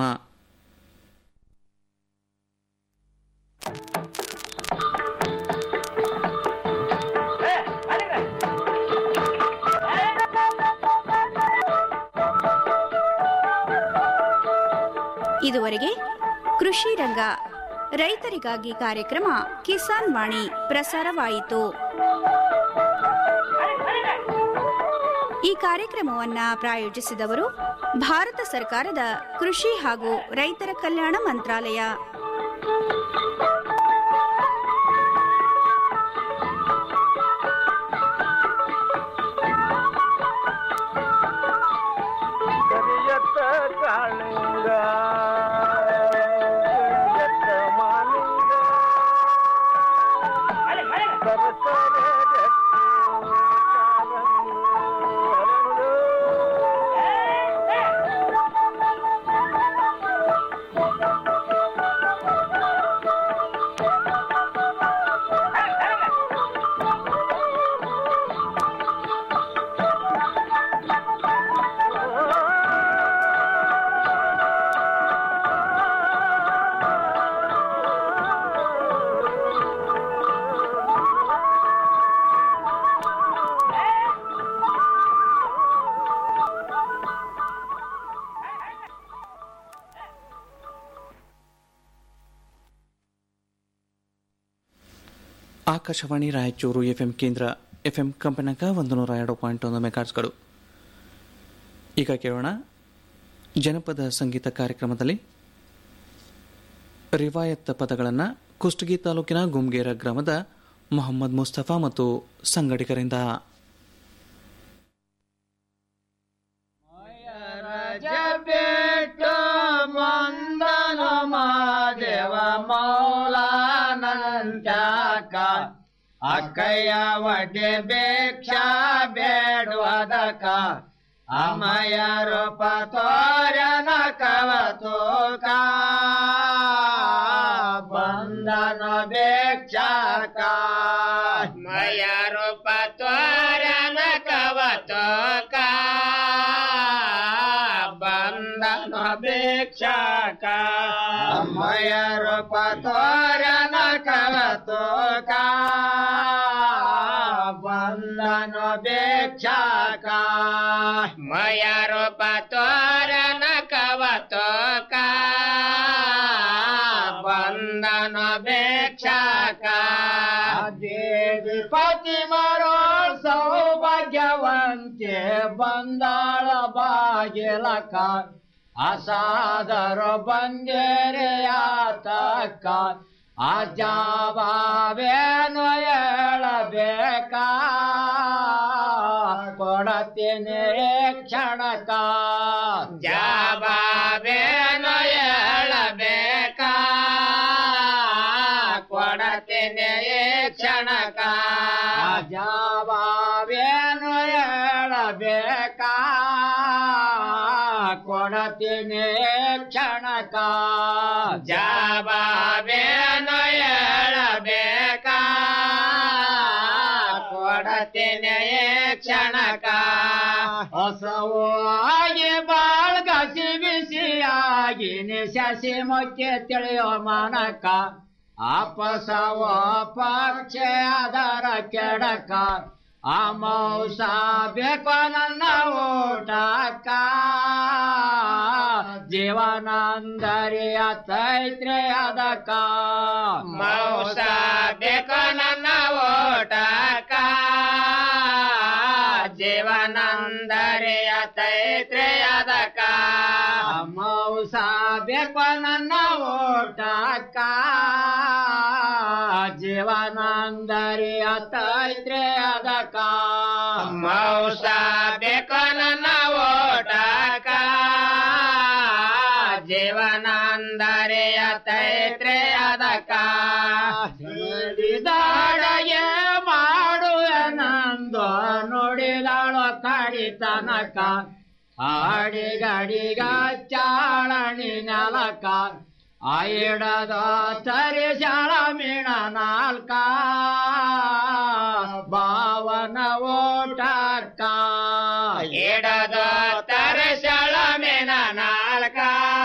ಇದುವರೆಗೆ ಕೃಷಿ ರಂಗ ರೈತರಿಗಾಗಿ ಕಾರ್ಯಕ್ರಮ ಕಿಸಾನ್ ವಾಣಿ ಪ್ರಸಾರವಾಯಿತು ಈ ಕಾರ್ಯಕ್ರಮವನ್ನ ಪ್ರಾಯೋಜಿಸಿದವರು ಭಾರತ ಸರ್ಕಾರದ ಕೃಷಿ ಹಾಗೂ ರೈತರ ಕಲ್ಯಾಣ ಮಂತ್ರಾಲಯ
ಕರಿಯತ್ತ ಕಾಳಿಂಗ ಕರಿಯತ್ತ ಮಾಲಿಂಗ ಸರಸರ ಜಟ್ಟಿ ಕಾಲಂದು ಹರಳು.
ಆಕಾಶವಾಣಿ ರಾಯಚೂರು ಎಫ್ಎಂ ಕೇಂದ್ರ ಎಫ್ಎಂ ಕಂಪನಾಗ ಒಂದು ನೂರ ಎರಡು ಪಾಯಿಂಟ್ ಒಂದು ಮೆಗಾಟ್ಸ್ಗಳು ಈಗ ಕೇಳೋಣ ಜನಪದ ಸಂಗೀತ ಕಾರ್ಯಕ್ರಮದಲ್ಲಿ ರಿವಾಯತ್ ಪದಗಳನ್ನು ಕುಷ್ಟಗಿ ತಾಲೂಕಿನ ಗುಮ್ಗೇರ ಗ್ರಾಮದ ಮೊಹಮ್ಮದ್ ಮುಸ್ತಫಾ ಮತ್ತು ಸಂಗಡಿಗರಿಂದ
ಬೆಟ್ಟು ಮಂದನ ಮಾದೇವ ಮೌಲಾನಂತ್ಯಾಕ ಅಕ್ಕಯ್ಯ ವಟೆ ಭಿಕ್ಷಾ ಬೇಡುವುದಕ ಅಮ್ಮಯ ರೂಪ ತೋರನ ಕವತೋಕ ಬಂಧನ ಭಿಕ್ಷಕ ಮಯ ರೂಪ ತೋರನ ಕವತೋಕ ಬಂಧನ ಭಿಕ್ಷಕ ಮಯ ರೂಪ ತೋರನ ಕವತೋಕ ಬಂಧನ ಭಿಕ್ಷಕ ಮಯ ರೂಪ ತೋರನ ಕವತೋಕ ಬಂಧನ ಭಿಕ್ಷಕ ದೇವಿ ಪತಿ ಮರೋ ಸೌಭಾಗ್ಯವಂತೆ ಬಂದಾಳ ಬಾಗಿಲಕ ಅಸಾದರ ಬಂದೇರೆಯಾತಕ ಅಜಾವೇನು ಹೇಳಬೇಕ ಕೊಡತೀನಿ ಕ್ಷಣಕ ಜಾಬಾವೇನು ಹೇಳಬೇಕ ಕೊಡತೀನಿ ಕ್ಷಣಕ ಜಾಬಾವೇನು ಹೇಳಬೇಕ ಕೊಡತೀನಿ ಕ್ಷಣಕ ಜಾಬಾವೇನು ಹೇಳಬೇಕ ಕೊಡತೀನಿ ಕ್ಷಣಕ ಹೊಸವಾಗಿ ಬಾಳ್ಗಸಿ ಬಿಸಿಯಾಗಿ ಶಶಿ ಮೊಕ್ಕೆ ತಿಳಿಯೋ ಮನಕ ಅಪಸವ ಪಕ್ಷ ಅದರ ಕೆಡಕ ಆ ಮೌಸ ಬೇಕು ನನ್ನ ಊಟಕ್ಕ ಜೀವನಂದರಿಯ ತೈತ್ರೆ ಅದಕ್ಕ ಮೌಸ ಬೇಕು ನನ್ನ ಊಟಕ್ಕ ಜೀವನಂದರಿಯ ತೈತ್ರೆ ಅದಕ್ಕ ಮೌಸ ಬೇಕು ನನ್ನ ಊಟಕ್ಕ ಜೀವನಂದರಿಯ ತೈತ್ರೆ ಅದಕ್ಕ ಮೌಸ ಬೇಕು ನನ್ನ ಓಟಕ ಜೀವನಂದರಿಯ ತೈತ್ರೆ ಅದಕ್ಕ ನುಡಿದಾಡಗೆ ಮಾಡುವನಂದು ನುಡಿದಾಳು ಕಡಿತನಕ ಆಡಿಗಡಿಗ ಚಾಳಣಿ ನೆಲಕ ಆಯಿಡದ ತರಿಶಾಳ ಮೀಣ ನಾಲ್ಕ ಭಾವನ ಓಟಕ್ಕ ಎಡದ ತರಿಶಾಳ ಮೀಣ ನಾಲ್ಕ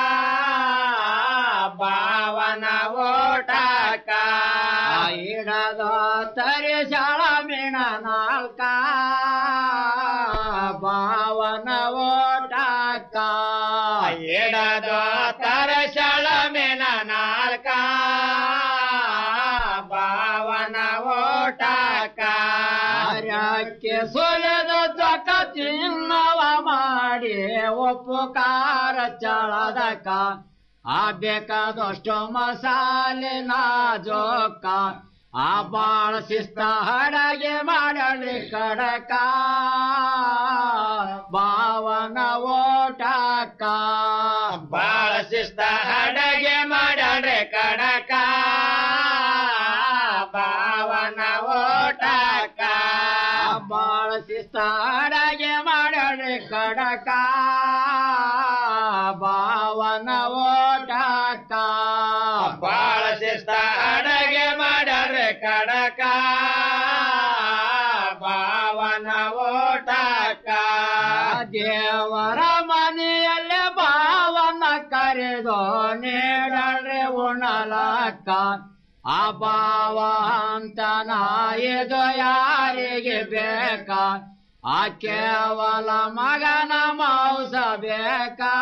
ಭಾವನ ಓಟಕ್ಕ ಇಡದ ತರಿಶಾಳ ಮೀಣ ನಾಲ್ಕ ಭಾವನ ಓಟಕ್ಕ ಎಡದ ತರಶಳ ಮೆನ ನಾಲ್ಕ ಭಾವನ ಓಟಕ ರಕ್ಕೆ ಸುಲಿದ ಜಕ ಚಿನ್ನವ ಮಾಡಿ ಉಪಕಾರ ಚಳದಕ ಆ ಬೇಕಾದಷ್ಟು ಮಸಾಲೆ ನಾಜೋಕ ಆ ಬಾಳ ಶಿಸ್ತ ಹಡಗೆ ಮಾಡಲಿ ಕಡಕ ಭಾವನ ಓಟಕ ಬಾಳ ಶಿಸ್ತ ಹಡಗೆ ಮಾಡಲಿ ಕಡಕ ಭಾವನ ಓಟಕ ಬಾಳ ಶಿಸ್ತ ಹಡಗೆ ಮಾಡಲಿ ಕಡಕ ಭಾವನ ಓಟಕ ಬಾಳ ಶಿಸ್ತ ಅಡಗೆ ಮಾಡರೆ ಕಡಕ ಭಾವನ ಓಟಕ ದೇವರ ಮನೆಯಲ್ಲಿ ಭಾವನ ಕರೆದು ನೀಡರೆ ಉಣಲಕ್ಕ ಆ ಭಾವ ಅಂತ ಇದು ಯಾರಿಗೆ ಬೇಕ ಆ ಕೇವಲ ಮಗನ ಮಾಂಸ ಬೇಕಾ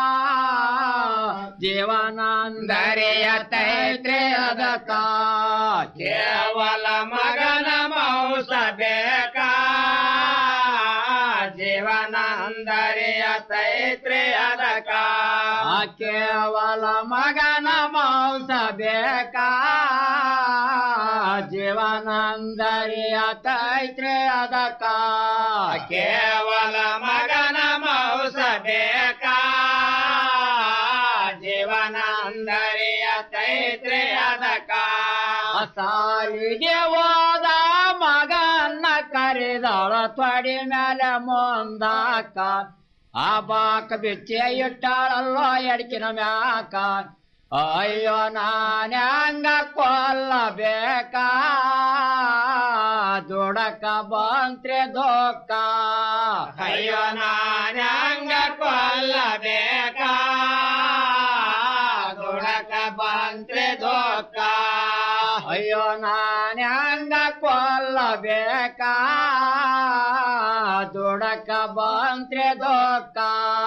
ಜೀವನಂದರೆಯ ತೈತ್ರೆ ಅದಕ ಕೇವಲ ಮಗನ ಮಾಂಸ ಬೇಕಾ ಜೀವನಂದರೆಯ ತೈತ್ರೆ ಅದಕ ಕೇವಲ ಮಗನ ಮಾಂಸ ಬೇಕಾ ಜೀವನಂದರಿಯ ತೈತ್ರೆ ಅದಕ ಕೇವಲ ಮಗನ ಮಾಂಸ ಬೇಕಾ ಜೀವನಂದರಿಯ ತೈತ್ರೆ ಅದಕ ಸಾಲಿಗೆ ಹೋದ ಮಗನ್ನ ಕರಿದಾಳ ತೊಡಿ ಮೇಲೆ ಮುಂದಾಕ ಆ ಬಾಕ ಬಿಚ್ಚೆ ಇಟ್ಟಾಳಲ್ಲೋ ಎಡ್ಕಿನ ಮ್ಯಾಕ ಅಯ್ಯೋ ನಾನ್ಯಾಂಗ ಕೊಲ್ಲಬೇಕ ದುಡಕ ಬಂತ್ರೆ ದೋಕ ಅಯ್ಯೋ ನಾನ್ಯಾಂಗ ಕೊಲ್ಲಬೇಕ ದುಡಕ ಬಂತ್ರೆ ದೋಕ ಅಯ್ಯೋ ನಾನ್ಯಾಂಗ ಕೊಲ್ಲಬೇಕ ದುಡಕ ಬಂತ್ರೆ ದೋಕ